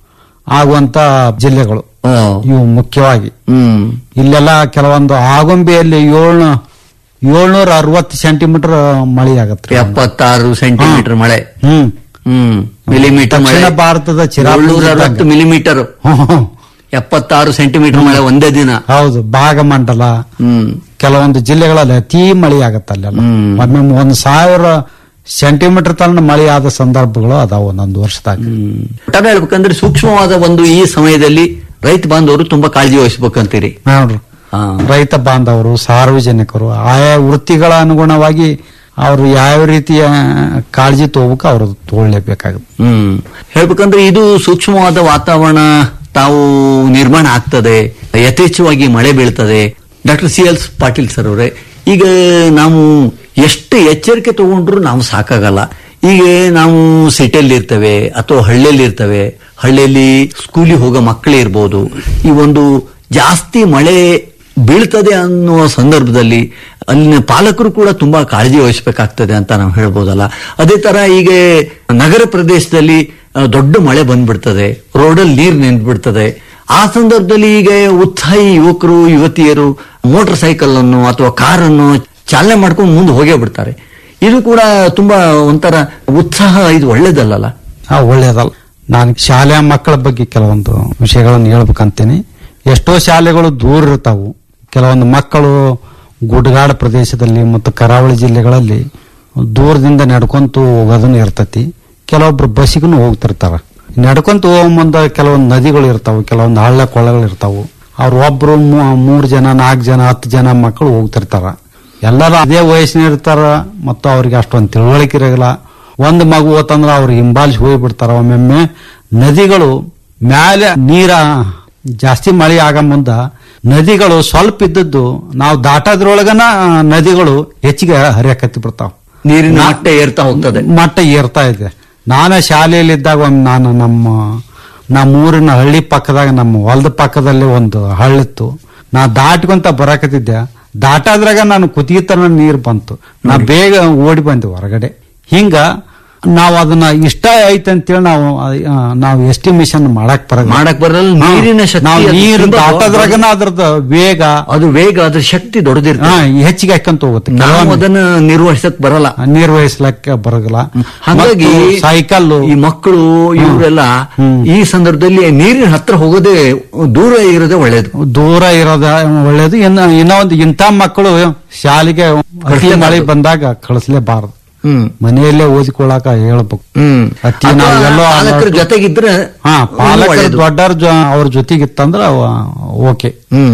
ಆಗುವಂತ ಜಿಲ್ಲೆಗಳು ಓ. ಇವು ಮುಖ್ಯವಾಗಿ ಹ್ಮ್ ಇಲ್ಲೆಲ್ಲ ಕೆಲವೊಂದು ಆಗುಂಬೆಯಲ್ಲಿ ಏಳ್ನೂ ಏಳ್ನೂರ ಅರವತ್ತು ಸೆಂಟಿಮೀಟರ್ ಮಳೆ ಆಗತ್ತೆ ಎಪ್ಪತ್ತಾರು ಸೆಂಟಿಮೀಟರ್ ಮಳೆ ಹ್ಮ್ ಹ್ಮ್ ಮಿಲಿಮೀಟರ್ ಮಳೆ ದಕ್ಷಿಣ ಭಾರತದ ಚಿರಾಪುಂಜಿ ಏಳ್ನೂರ ಅರವತ್ತು ಇದ್ದಂಗೆ. ಮಿಲಿಮೀಟರ್ ಹ್ಮ್, ಹ್ಮ್. ಎಪ್ಪತ್ತಾರು ಸೆಂಟಿಮೀಟರ್ ಮಳೆ ಒಂದೇ ದಿನ ಹೌದು ಭಾಗಮಂಡಲ ಹ್ಮ್ ಕೆಲವೊಂದು ಜಿಲ್ಲೆಗಳಲ್ಲಿ ಅತಿ ಮಳೆ ಆಗತ್ತೆ ಅಲ್ಲೆಲ್ಲ ಹ್ಮ್. ಒಮ್ಮೆ ಒಂದು ಸಾವಿರ ಸೆಂಟಿಮೀಟರ್ ತನಕ ಮಳೆ ಆದ ಸಂದರ್ಭಗಳು ಅದಾವ ಒಂದೊಂದು ವರ್ಷದಾಗ ಒಟ್ಟಾರೆ ಹೇಳ್ಬೇಕಂದ್ರೆ ಸೂಕ್ಷ್ಮವಾದ ಒಂದು ಈ ಸಮಯದಲ್ಲಿ ರೈತ ಬಾಂಧವರು ತುಂಬಾ ಕಾಳಜಿ ವಹಿಸ್ಬೇಕಂತೀರಿ ನೋಡ್ರಿ ಹಾ. ರೈತ ಬಾಂಧವರು ಸಾರ್ವಜನಿಕರು ಆಯಾ ವೃತ್ತಿಗಳ ಅನುಗುಣವಾಗಿ ಅವರು ಯಾವ ರೀತಿಯ ಕಾಳಜಿ ತಗೋಬೇಕು ಅವರು ತಗೊಳ್ಳೇಬೇಕಾಗುತ್ತೆ ಹ್ಮ್ ಹೇಳ್ಬೇಕಂದ್ರೆ ಇದು ಸೂಕ್ಷ್ಮವಾದ ವಾತಾವರಣ ತಾವು ನಿರ್ಮಾಣ ಆಗ್ತದೆ ಯಥೇಚ್ಛವಾಗಿ ಮಳೆ ಬೀಳ್ತದೆ doctor C L Patil sir ಅವರೇ ಈಗ ನಾವು ಎಷ್ಟು ಎಚ್ಚರಿಕೆ ತಗೊಂಡ್ರು ನಾವು ಸಾಕಾಗಲ್ಲ ಈಗ ನಾವು ಸಿಟಿಯಲ್ಲಿ ಇರ್ತೇವೆ ಅಥವಾ ಹಳ್ಳಿಯಲ್ಲಿ ಇರ್ತೇವೆ ಹಳ್ಳಿಯಲ್ಲಿ ಸ್ಕೂಲಿಗೆ ಹೋಗೋ ಮಕ್ಕಳೇ ಇರ್ಬೋದು ಈ ಒಂದು ಜಾಸ್ತಿ ಮಳೆ ಬೀಳ್ತದೆ ಅನ್ನುವ ಸಂದರ್ಭದಲ್ಲಿ ಅಲ್ಲಿನ ಪಾಲಕರು ಕೂಡ ತುಂಬಾ ಕಾಳಜಿ ವಹಿಸಬೇಕಾಗ್ತದೆ ಅಂತ ನಾವು ಹೇಳ್ಬೋದಲ್ಲ ಅದೇ ತರ ಈಗ ನಗರ ಪ್ರದೇಶದಲ್ಲಿ ಆ, ದೊಡ್ಡ ಮಳೆ ಬಂದ್ಬಿಡ್ತದೆ ರೋಡಲ್ಲಿ ನೀರು ನಿಂತ್ಬಿಡ್ತದೆ ಆ ಸಂದರ್ಭದಲ್ಲಿ ಈಗ ಉತ್ಸಾಹಿ ಯುವಕರು ಯುವತಿಯರು ಮೋಟಾರ್ ಸೈಕಲ್ ಅನ್ನು ಅಥವಾ ಕಾರನ್ನು ಚಾಲನೆ ಮಾಡ್ಕೊಂಡು ಮುಂದೆ ಹೋಗೇ ಬಿಡ್ತಾರೆ ಇದು ಕೂಡ ತುಂಬಾ ಒಂಥರ ಉತ್ಸಾಹ ಇದು ಒಳ್ಳೇದಲ್ಲಲ್ಲ ಆ ಒಳ್ಳೇದಲ್ಲ ನಾನು ಶಾಲೆಯ ಮಕ್ಕಳ ಬಗ್ಗೆ ಕೆಲವೊಂದು ವಿಷಯಗಳನ್ನು ಹೇಳ್ಬೇಕಂತೀನಿ ಎಷ್ಟೋ ಶಾಲೆಗಳು ದೂರ ಇರ್ತಾವು ಕೆಲವೊಂದು ಮಕ್ಕಳು ಗುಡ್ಡಗಾಡ ಪ್ರದೇಶದಲ್ಲಿ ಮತ್ತು ಕರಾವಳಿ ಜಿಲ್ಲೆಗಳಲ್ಲಿ ದೂರದಿಂದ ನಡ್ಕೊಂತ ಹೋಗೋದನ್ನ ಇರ್ತತಿ ಕೆಲವೊಬ್ರು ಬಸ್ಸಿಗೂ ಹೋಗ್ತಿರ್ತಾರ ನಡ್ಕೊಂತ ಹೋಗೋ ಮುಂದೆ ಕೆಲವೊಂದು ನದಿಗಳು ಇರ್ತಾವು ಕೆಲವೊಂದು ಹಳ್ಳ ಕೊಳ್ಳಗಳು ಇರ್ತಾವು ಅವ್ರು ಒಬ್ರು ಮೂ- ಮೂರ್ ಜನ ನಾಲ್ಕು ಜನ ಹತ್ತು ಜನ ಮಕ್ಕಳು ಹೋಗ್ತಿರ್ತಾರ ಎಲ್ಲರೂ ಅದೇ ವಯಸ್ಸಿನ ಇರ್ತಾರ ಮತ್ತು ಅವ್ರಿಗೆ ಅಷ್ಟೊಂದು ತಿಳುವಳಿಕೆ ಇರಲ್ಲ ಒಂದು ಮಗು ಹೋತಂದ್ರ ಅವ್ರು ಹಿಂಬಾಲಿಸಿ ಹೋಗ್ಬಿಡ್ತಾರ ಒಮ್ಮೊಮ್ಮೆ ನದಿಗಳು ಮ್ಯಾಲೆ ನೀರ ಜಾಸ್ತಿ ಮಳೆ ಆಗ ಮುಂದ ನದಿಗಳು ಸ್ವಲ್ಪ ಇದ್ದದ್ದು ನಾವು ದಾಟೋದ್ರೊಳಗನ ಆ, ನದಿಗಳು ಹೆಚ್ಚಿಗೆ ಹರಿಯಕತ್ತಿ ಬಿಡ್ತಾವ ನೀರಿನ ಮಟ್ಟ ಏರ್ತಾ ಹೋಗ್ತದೆ ಮಟ್ಟ ಏರ್ತಾ ಇದೆ ನಾನು ಶಾಲೆಯಲ್ಲಿದ್ದಾಗ ಒಮ್ಮೆ ನಾನು ನಮ್ಮ ನಮ್ಮ ಊರಿನ ಹಳ್ಳಿ ಪಕ್ಕದಾಗ ನಮ್ಮ ಹೊಲದ ಪಕ್ಕದಲ್ಲಿ ಒಂದು ಹಳ್ಳಿತ್ತು ನಾ ದಾಟ್ಕೊಂತ ಬರಾಕತ್ತಿದ್ದೆ ದಾಟಾದ್ರಾಗ ನಾನು ಕುತ್ತಿಗೆ ನೀರು ಬಂತು ನಾ ಬೇಗ ಓಡಿ ಬಂದೆ ಹೊರಗಡೆ ಹಿಂಗ ನಾವು ಅದನ್ನ ಇಷ್ಟ ಐತೆ ಅಂತೇಳಿ ನಾವು ಆ, ನಾವು ಎಸ್ಟಿಮೇಷನ್ ಮಾಡಕ್ ಬರ ಮಾಡಕ್ ಬರಲ್ಲ ನೀರಿನ ಶಕ್ತಿ ನಾವು ಅದು ನೀರು ತುಂಬಾ ದಾಟೋದ್ರಾಗನ ಅದ್ರದ್ದು ವೇಗ ಅದು ವೇಗ ಅದ್ರ ಶಕ್ತಿ ದೊಡ್ಡದಿರ್ತದೆ ಹಾ, ಹೆಚ್ಚಿಗೆ ಹಾಕಂತ ಹೋಗುತ್ತೆ ನಾವು ಕೆಲವೊಮ್ಮೆ ಅದನ್ನ ನಿರ್ವಹಿಸಕ್ ಬರಲ್ಲ ನಿರ್ವಹಿಸ್ಲಕ್ಕೆ ಬರಗಲ್ಲ ಹಾಗಾಗಿ ಸೈಕಲ್ ಈ ಮಕ್ಕಳು ಇವರೆಲ್ಲ ಹ್ಮ್. ಈ ಸಂದರ್ಭದಲ್ಲಿ ನೀರಿನ ಹತ್ರ ಹೋಗೋದೇ ದೂರ ಇರೋದೇ ಒಳ್ಳೇದು ದೂರ ಇರೋದ ಒಳ್ಳೇದು ಇನ್ನ ಇನ್ನ ಒಂದು ಇಂಥ ಮಕ್ಕಳು ಶಾಲೆಗೆ ಅತಿ ಕಳಿಸ್ಲೇಬಾರ್ದು. ಮಳೆ ಬಂದಾಗ ಕಳಿಸ್ಲೇಬಾರದು ಹ್ಮ್ ಮನೆಯಲ್ಲೇ ಓದಿಕೊಳ್ಳಾಕ ಹೇಳ್ಬೇಕು ಹ್ಮ್ ಅತಿ ಅಥವಾ ನಾವು ಎಲ್ಲೋ ಪಾಲಕರ ಅಲರ್ಟ್- ಜೊತೆಗಿದ್ರೆ ಹಾ ಇನ್ನೂ ಪಾಲಕರು ಒಳ್ಳೇದು. ದೊಡ್ಡವ್ರ ಜೊ- ಅವ್ರ ಜೊತೆಗಿತ್ತಂದ್ರ ಓಕೆ ಹ್ಮ್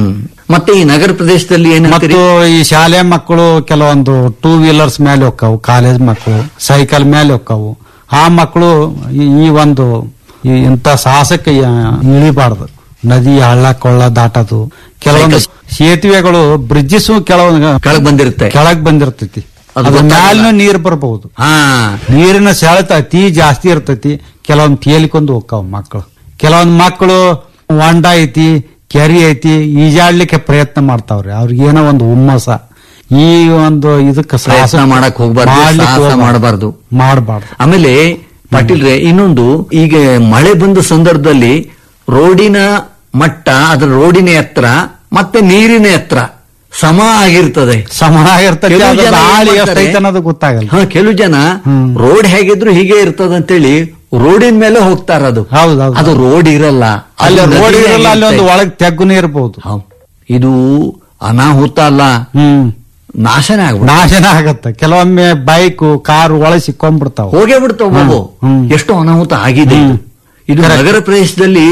ಮತ್ತೆ ಈ ನಗರ ಪ್ರದೇಶದಲ್ಲಿ ಏನಂತೀರಿ ಮತ್ತು ಈ ಶಾಲೆ ಮಕ್ಕಳು ಕೆಲವೊಂದು ಟೂ ವೀಲರ್ಸ್ ಮೇಲೆ ಹೋಗ್ತಾವು ಕಾಲೇಜ್ ಮಕ್ಕಳು ಸೈಕಲ್ ಮೇಲೆ ಹೋಗ್ತಾವು ಆ ಮಕ್ಕಳು ಈ- ಈ ಒಂದು ಈ ಇಂಥ ಸಾಹಸಕ್ಕೆ ಯಾ- ಇಳಿಬಾರ್ದು ನದಿ ಹಳ್ಳ ಕೊಳ್ಳ ದಾಟೋದು ಕೆಲವೊಂದು ಸೇತುವೆಗಳು ಬ್ರಿಡ್ಜಸ್ ಕೆಲವೊಂದು ಕೆಳಗ್ ಬಂದಿರುತ್ತೆ ಕೆಳಗ್ ಬಂದಿರ್ತೈತಿ ಅದು ಅದ್ರ ಗೊತ್ತಾಗಲ್ಲ. ಮ್ಯಾಲೂ ನೀರು ಬರಬಹುದು ಹಾ ನೀರಿನ ಸೆಳೆತ ಅತಿ ಜಾಸ್ತಿ ಇರ್ತೈತಿ ಕೆಲವೊಂದು ತೇಲಿಕೊಂಡು ಹೋಗ್ತಾವ ಮಕ್ಕಳು ಕೆಲವೊಂದು ಮಕ್ಕಳು ಹೊಂಡ ಐತಿ ಕೆರಿ ಐತಿ ಈಜಾಡ್ಲಿಕ್ಕೆ ಪ್ರಯತ್ನ ಮಾಡ್ತಾವ್ರಿ ಅವ್ರಿಗೆ ಏನೋ ಒಂದು ಹುಮ್ಮಸ ಈ ಒಂದು ಇದಕ್ಕೆ ಪ್ರಯತ್ನ ಮಾಡಕ್ ಹೋಗ್ಬಾರ್ದು, ಸಾಹಸ ಮಾಡ್ಬಾರ್ದು. ಮಾಡಬಾರ್ದು ಆಮೇಲೆ ಪಾಟೀಲ್ರೆ ಇನ್ನೊಂದು ಈಗ ಮಳೆ ಬಂದ ಸಂದರ್ಭದಲ್ಲಿ ರೋಡಿನ ಮಟ್ಟ ಅದರ ರೋಡಿನ ಎತ್ತರ ಮತ್ತೆ ನೀರಿನ ಎತ್ತರ ಸಮ ಆಗಿರ್ತದೆ ಸಮನಾಗಿರ್ತೈತಿ ಕೆಲವು ಅದ್ರ ಜನ ಏನ್ ಗಾಳಿ ಮಾಡ್ತಾರೆ? ಎಷ್ಟೈತೆ ಅನ್ನೋದು ಗೊತ್ತಾಗಲ್ಲ ಹಾ ಕೆಲವು ಜನ ರೋಡ್ ಹೇಗಿದ್ರು ಹೀಗೆ ಇರ್ತದ ಅಂತೇಳಿ ರೋಡಿನ ಮೇಲೆ ಹೋಗ್ತಾರ ಅದು ಹೌದೌದು. ಅದು ರೋಡ್ ಇರಲ್ಲ ಅಲ್ಲಿ ಅದು ರೋಡ್ ನದಿನೇ ಇರಲ್ಲ ಅಲ್ಲಿ ಒಂದು ಇರುತ್ತೆ. ಒಳಗ್ ತೆಗ್ಗುನೇ ಇರಬಹುದು ಹೌದ್. ಇದು ಅನಾಹುತ ಅಲ್ಲ ಹ್ಮ್ ನಾಶನೇ ಆಗ್ಬಿಡ ನಾಶನ ಆಗತ್ತೆ ಕೆಲವೊಮ್ಮೆ ಬೈಕ್ ಕಾರು ಒಳಗೆ ಸಿಕ್ಕೊಂಡ್ಬಿಡ್ತಾವ ಹೋಗೇ ಬಿಡ್ತಾವ ಬಾಬು ಹ್ಮ್. ಎಷ್ಟು ಅನಾಹುತ ಆಗಿದೆ ಇದು. ಇದು Correct. ನಗರ ಪ್ರದೇಶದಲ್ಲಿ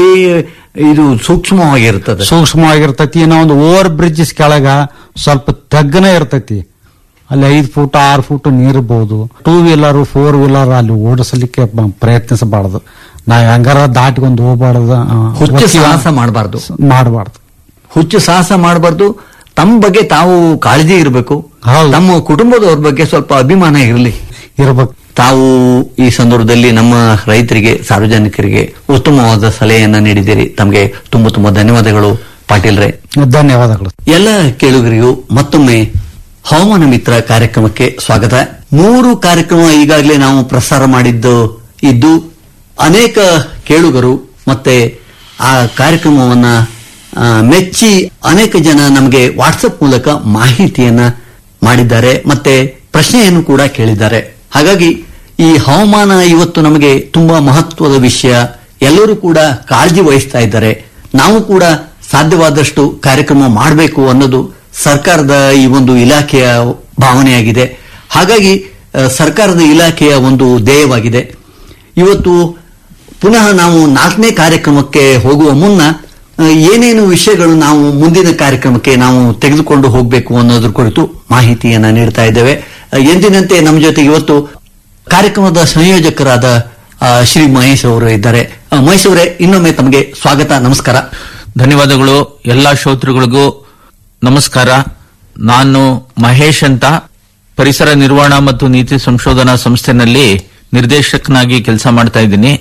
ಇದು ಸೂಕ್ಷ್ಮವಾಗಿರ್ತದೆ ಸೂಕ್ಷ್ಮವಾಗಿರ್ತೈತಿ ಇನ್ನೂ ಒಂದು ಓವರ್ ಬ್ರಿಡ್ಜಸ್ ಕೆಳಗ ಸ್ವಲ್ಪ ತಗ್ಗನೇ ಇರ್ತೈತಿ ಅಲ್ಲಿ ಐದು ಫೂಟ್ ಆರು ಫೂಟ್ ನೀರ್ಬಹುದು ಟೂ ವೀಲರ್ ಫೋರ್ ವೀಲರ್ ಅಲ್ಲಿ ಓಡಿಸಲಿಕ್ಕೆ ಬ- ಪ್ರಯತ್ನಿಸಬಾರದು ನಾವ್ ಹೆಂಗಾರ ದಾಟಿಕೊಂಡು ಹೋಗ್ಬಾರ್ದು ಆ, ಹುಚ್ಚು ಒತ್ತಿ- ಸಾಹಸ ಮಾಡಬಾರ್ದು ಮಾಡಬಾರ್ದು ಹುಚ್ಚು ಸಾಹಸ ಮಾಡಬಾರ್ದು ತಮ್ಮ ಬಗ್ಗೆ ತಾವು ಕಾಳಜಿ ಇರಬೇಕು ಹೌದು. ತಮ್ಮ ಕುಟುಂಬದವ್ರ ಬಗ್ಗೆ ಸ್ವಲ್ಪ ಅಭಿಮಾನ ಇರಲಿ ಇರ್ಬೇಕು ತಾವು ಈ ಸಂದರ್ಭದಲ್ಲಿ ನಮ್ಮ ರೈತರಿಗೆ ಸಾರ್ವಜನಿಕರಿಗೆ ಉತ್ತಮವಾದ ಸಲಹೆಯನ್ನ ನೀಡಿದ್ದೀರಿ ತಮಗೆ ತುಂಬಾ ತುಂಬಾ ಧನ್ಯವಾದಗಳು ಪಾಟೀಲ್ರೆ ಧನ್ಯವಾದಗಳು ಎಲ್ಲ ಕೇಳುಗರಿಗೂ ಮತ್ತೊಮ್ಮೆ ಹವಾಮಾನ ಮಿತ್ರ ಕಾರ್ಯಕ್ರಮಕ್ಕೆ ಸ್ವಾಗತ ಮೂರು ಕಾರ್ಯಕ್ರಮ ಈಗಾಗಲೇ ನಾವು ಪ್ರಸಾರ ಮಾಡಿದ್ದು ಇದ್ದು ಅನೇಕ ಕೇಳುಗರು ಮತ್ತೆ ಆ ಕಾರ್ಯಕ್ರಮವನ್ನ ಆ, ಮೆಚ್ಚಿ ಅನೇಕ ಜನ ನಮಗೆ ವಾಟ್ಸಪ್ ಮೂಲಕ ಮಾಹಿತಿಯನ್ನ ಮಾಡಿದ್ದಾರೆ ಮತ್ತೆ ಪ್ರಶ್ನೆಯನ್ನು ಕೂಡ ಕೇಳಿದ್ದಾರೆ ಹಾಗಾಗಿ ಈ ಹವಾಮಾನ ಇವತ್ತು ನಮಗೆ ತುಂಬಾ ಮಹತ್ವದ ವಿಷಯ ಎಲ್ಲರೂ ಕೂಡ ಕಾಳಜಿ ವಹಿಸ್ತಾ ಇದ್ದಾರೆ ನಾವು ಕೂಡ ಸಾಧ್ಯವಾದಷ್ಟು ಕಾರ್ಯಕ್ರಮ ಮಾಡಬೇಕು ಅನ್ನೋದು ಸರ್ಕಾರದ ಈ ಒಂದು ಇಲಾಖೆಯ ಭಾವನೆಯಾಗಿದೆ ಹಾಗಾಗಿ ಆ, ಸರ್ಕಾರದ ಇಲಾಖೆಯ ಒಂದು ಧ್ಯೇಯವಾಗಿದೆ ಇವತ್ತು ಪುನಃ ನಾವು ನಾಲ್ಕನೇ ಕಾರ್ಯಕ್ರಮಕ್ಕೆ ಹೋಗುವ ಮುನ್ನ ಆ, ಏನೇನು ವಿಷಯಗಳು ನಾವು ಮುಂದಿನ ಕಾರ್ಯಕ್ರಮಕ್ಕೆ ನಾವು ತೆಗೆದುಕೊಂಡು ಹೋಗಬೇಕು ಅನ್ನೋದ್ರ ಕುರಿತು ಮಾಹಿತಿಯನ್ನ ನೀಡ್ತಾ ಇದ್ದೇವೆ ಆ, ಎಂದಿನಂತೆ ನಮ್ಮ ಜೊತೆಗೆ ಇವತ್ತು ಕಾರ್ಯಕ್ರಮದ ಸಂಯೋಜಕರಾದ ಆ, ಶ್ರೀ ಮಹೇಶ್ ಅವರು ಇದ್ದಾರೆ ಆ, ಮಹೇಶ್ ಅವರೇ ಇನ್ನೊಮ್ಮೆ ತಮಗೆ ಸ್ವಾಗತ ನಮಸ್ಕಾರ ಧನ್ಯವಾದಗಳು ಎಲ್ಲಾ ಶ್ರೋತೃಗಳಿಗೂ ನಮಸ್ಕಾರ ನಾನು ಮಹೇಶ್ ಅಂತ ಪರಿಸರ ನಿರ್ವಹಣಾ ಮತ್ತು ನೀತಿ ಸಂಶೋಧನಾ ಸಂಸ್ಥೆನಲ್ಲಿ ನಿರ್ದೇಶಕನಾಗಿ ಕೆಲಸ ಮಾಡ್ತಾ ಇದ್ದೀನಿ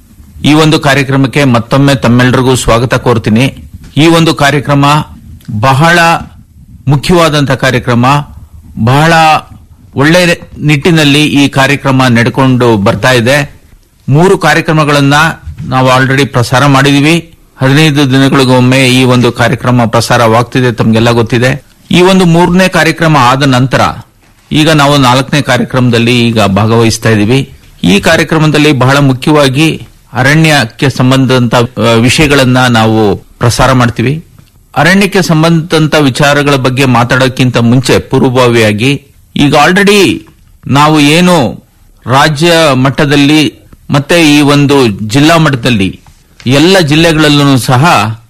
ಈ ಒಂದು ಕಾರ್ಯಕ್ರಮಕ್ಕೆ ಮತ್ತೊಮ್ಮೆ ತಮ್ಮೆಲ್ಲರಿಗೂ ಸ್ವಾಗತ ಕೋರ್ತೀನಿ ಈ ಒಂದು ಕಾರ್ಯಕ್ರಮ ಬಹಳ ಮುಖ್ಯವಾದಂತಹ ಕಾರ್ಯಕ್ರಮ ಬಹಳ ಒಳ್ಳೆ ನಿಟ್ಟಿನಲ್ಲಿ ಈ ಕಾರ್ಯಕ್ರಮ ನಡೆಕೊಂಡು ಬರ್ತಾ ಇದೆ ಮೂರು ಕಾರ್ಯಕ್ರಮಗಳನ್ನ ನಾವು ಆಲ್ರೆಡಿ ಪ್ರಸಾರ ಮಾಡಿದೀವಿ ಹದಿನೈದು ದಿನಗಳಿಗೊಮ್ಮೆ ಈ ಒಂದು ಕಾರ್ಯಕ್ರಮ ಪ್ರಸಾರವಾಗ್ತಿದೆ ತಮಗೆಲ್ಲ ಗೊತ್ತಿದೆ ಈ ಒಂದು ಮೂರನೇ ಕಾರ್ಯಕ್ರಮ ಆದ ನಂತರ ಈಗ ನಾವು ನಾಲ್ಕನೇ ಕಾರ್ಯಕ್ರಮದಲ್ಲಿ ಈಗ ಭಾಗವಹಿಸ್ತಾ ಇದ್ದೀವಿ ಈ ಕಾರ್ಯಕ್ರಮದಲ್ಲಿ ಬಹಳ ಮುಖ್ಯವಾಗಿ ಅರಣ್ಯಕ್ಕೆ ಸಂಬಂಧದಂತ ಆ, ವಿಷಯಗಳನ್ನ ನಾವು ಪ್ರಸಾರ ಮಾಡ್ತೀವಿ ಅರಣ್ಯಕ್ಕೆ ಸಂಬಂಧದಂತ ವಿಚಾರಗಳ ಬಗ್ಗೆ ಮಾತಾಡೋಕ್ಕಿಂತ ಮುಂಚೆ ಪೂರ್ವಭಾವಿಯಾಗಿ ಈಗ ಆಲ್ರೆಡಿ ನಾವು ಏನು ರಾಜ್ಯ ಮಟ್ಟದಲ್ಲಿ ಮತ್ತೆ ಈ ಒಂದು ಜಿಲ್ಲಾ ಮಟ್ಟದಲ್ಲಿ ಎಲ್ಲ ಜಿಲ್ಲೆಗಳಲ್ಲೂ ಸಹ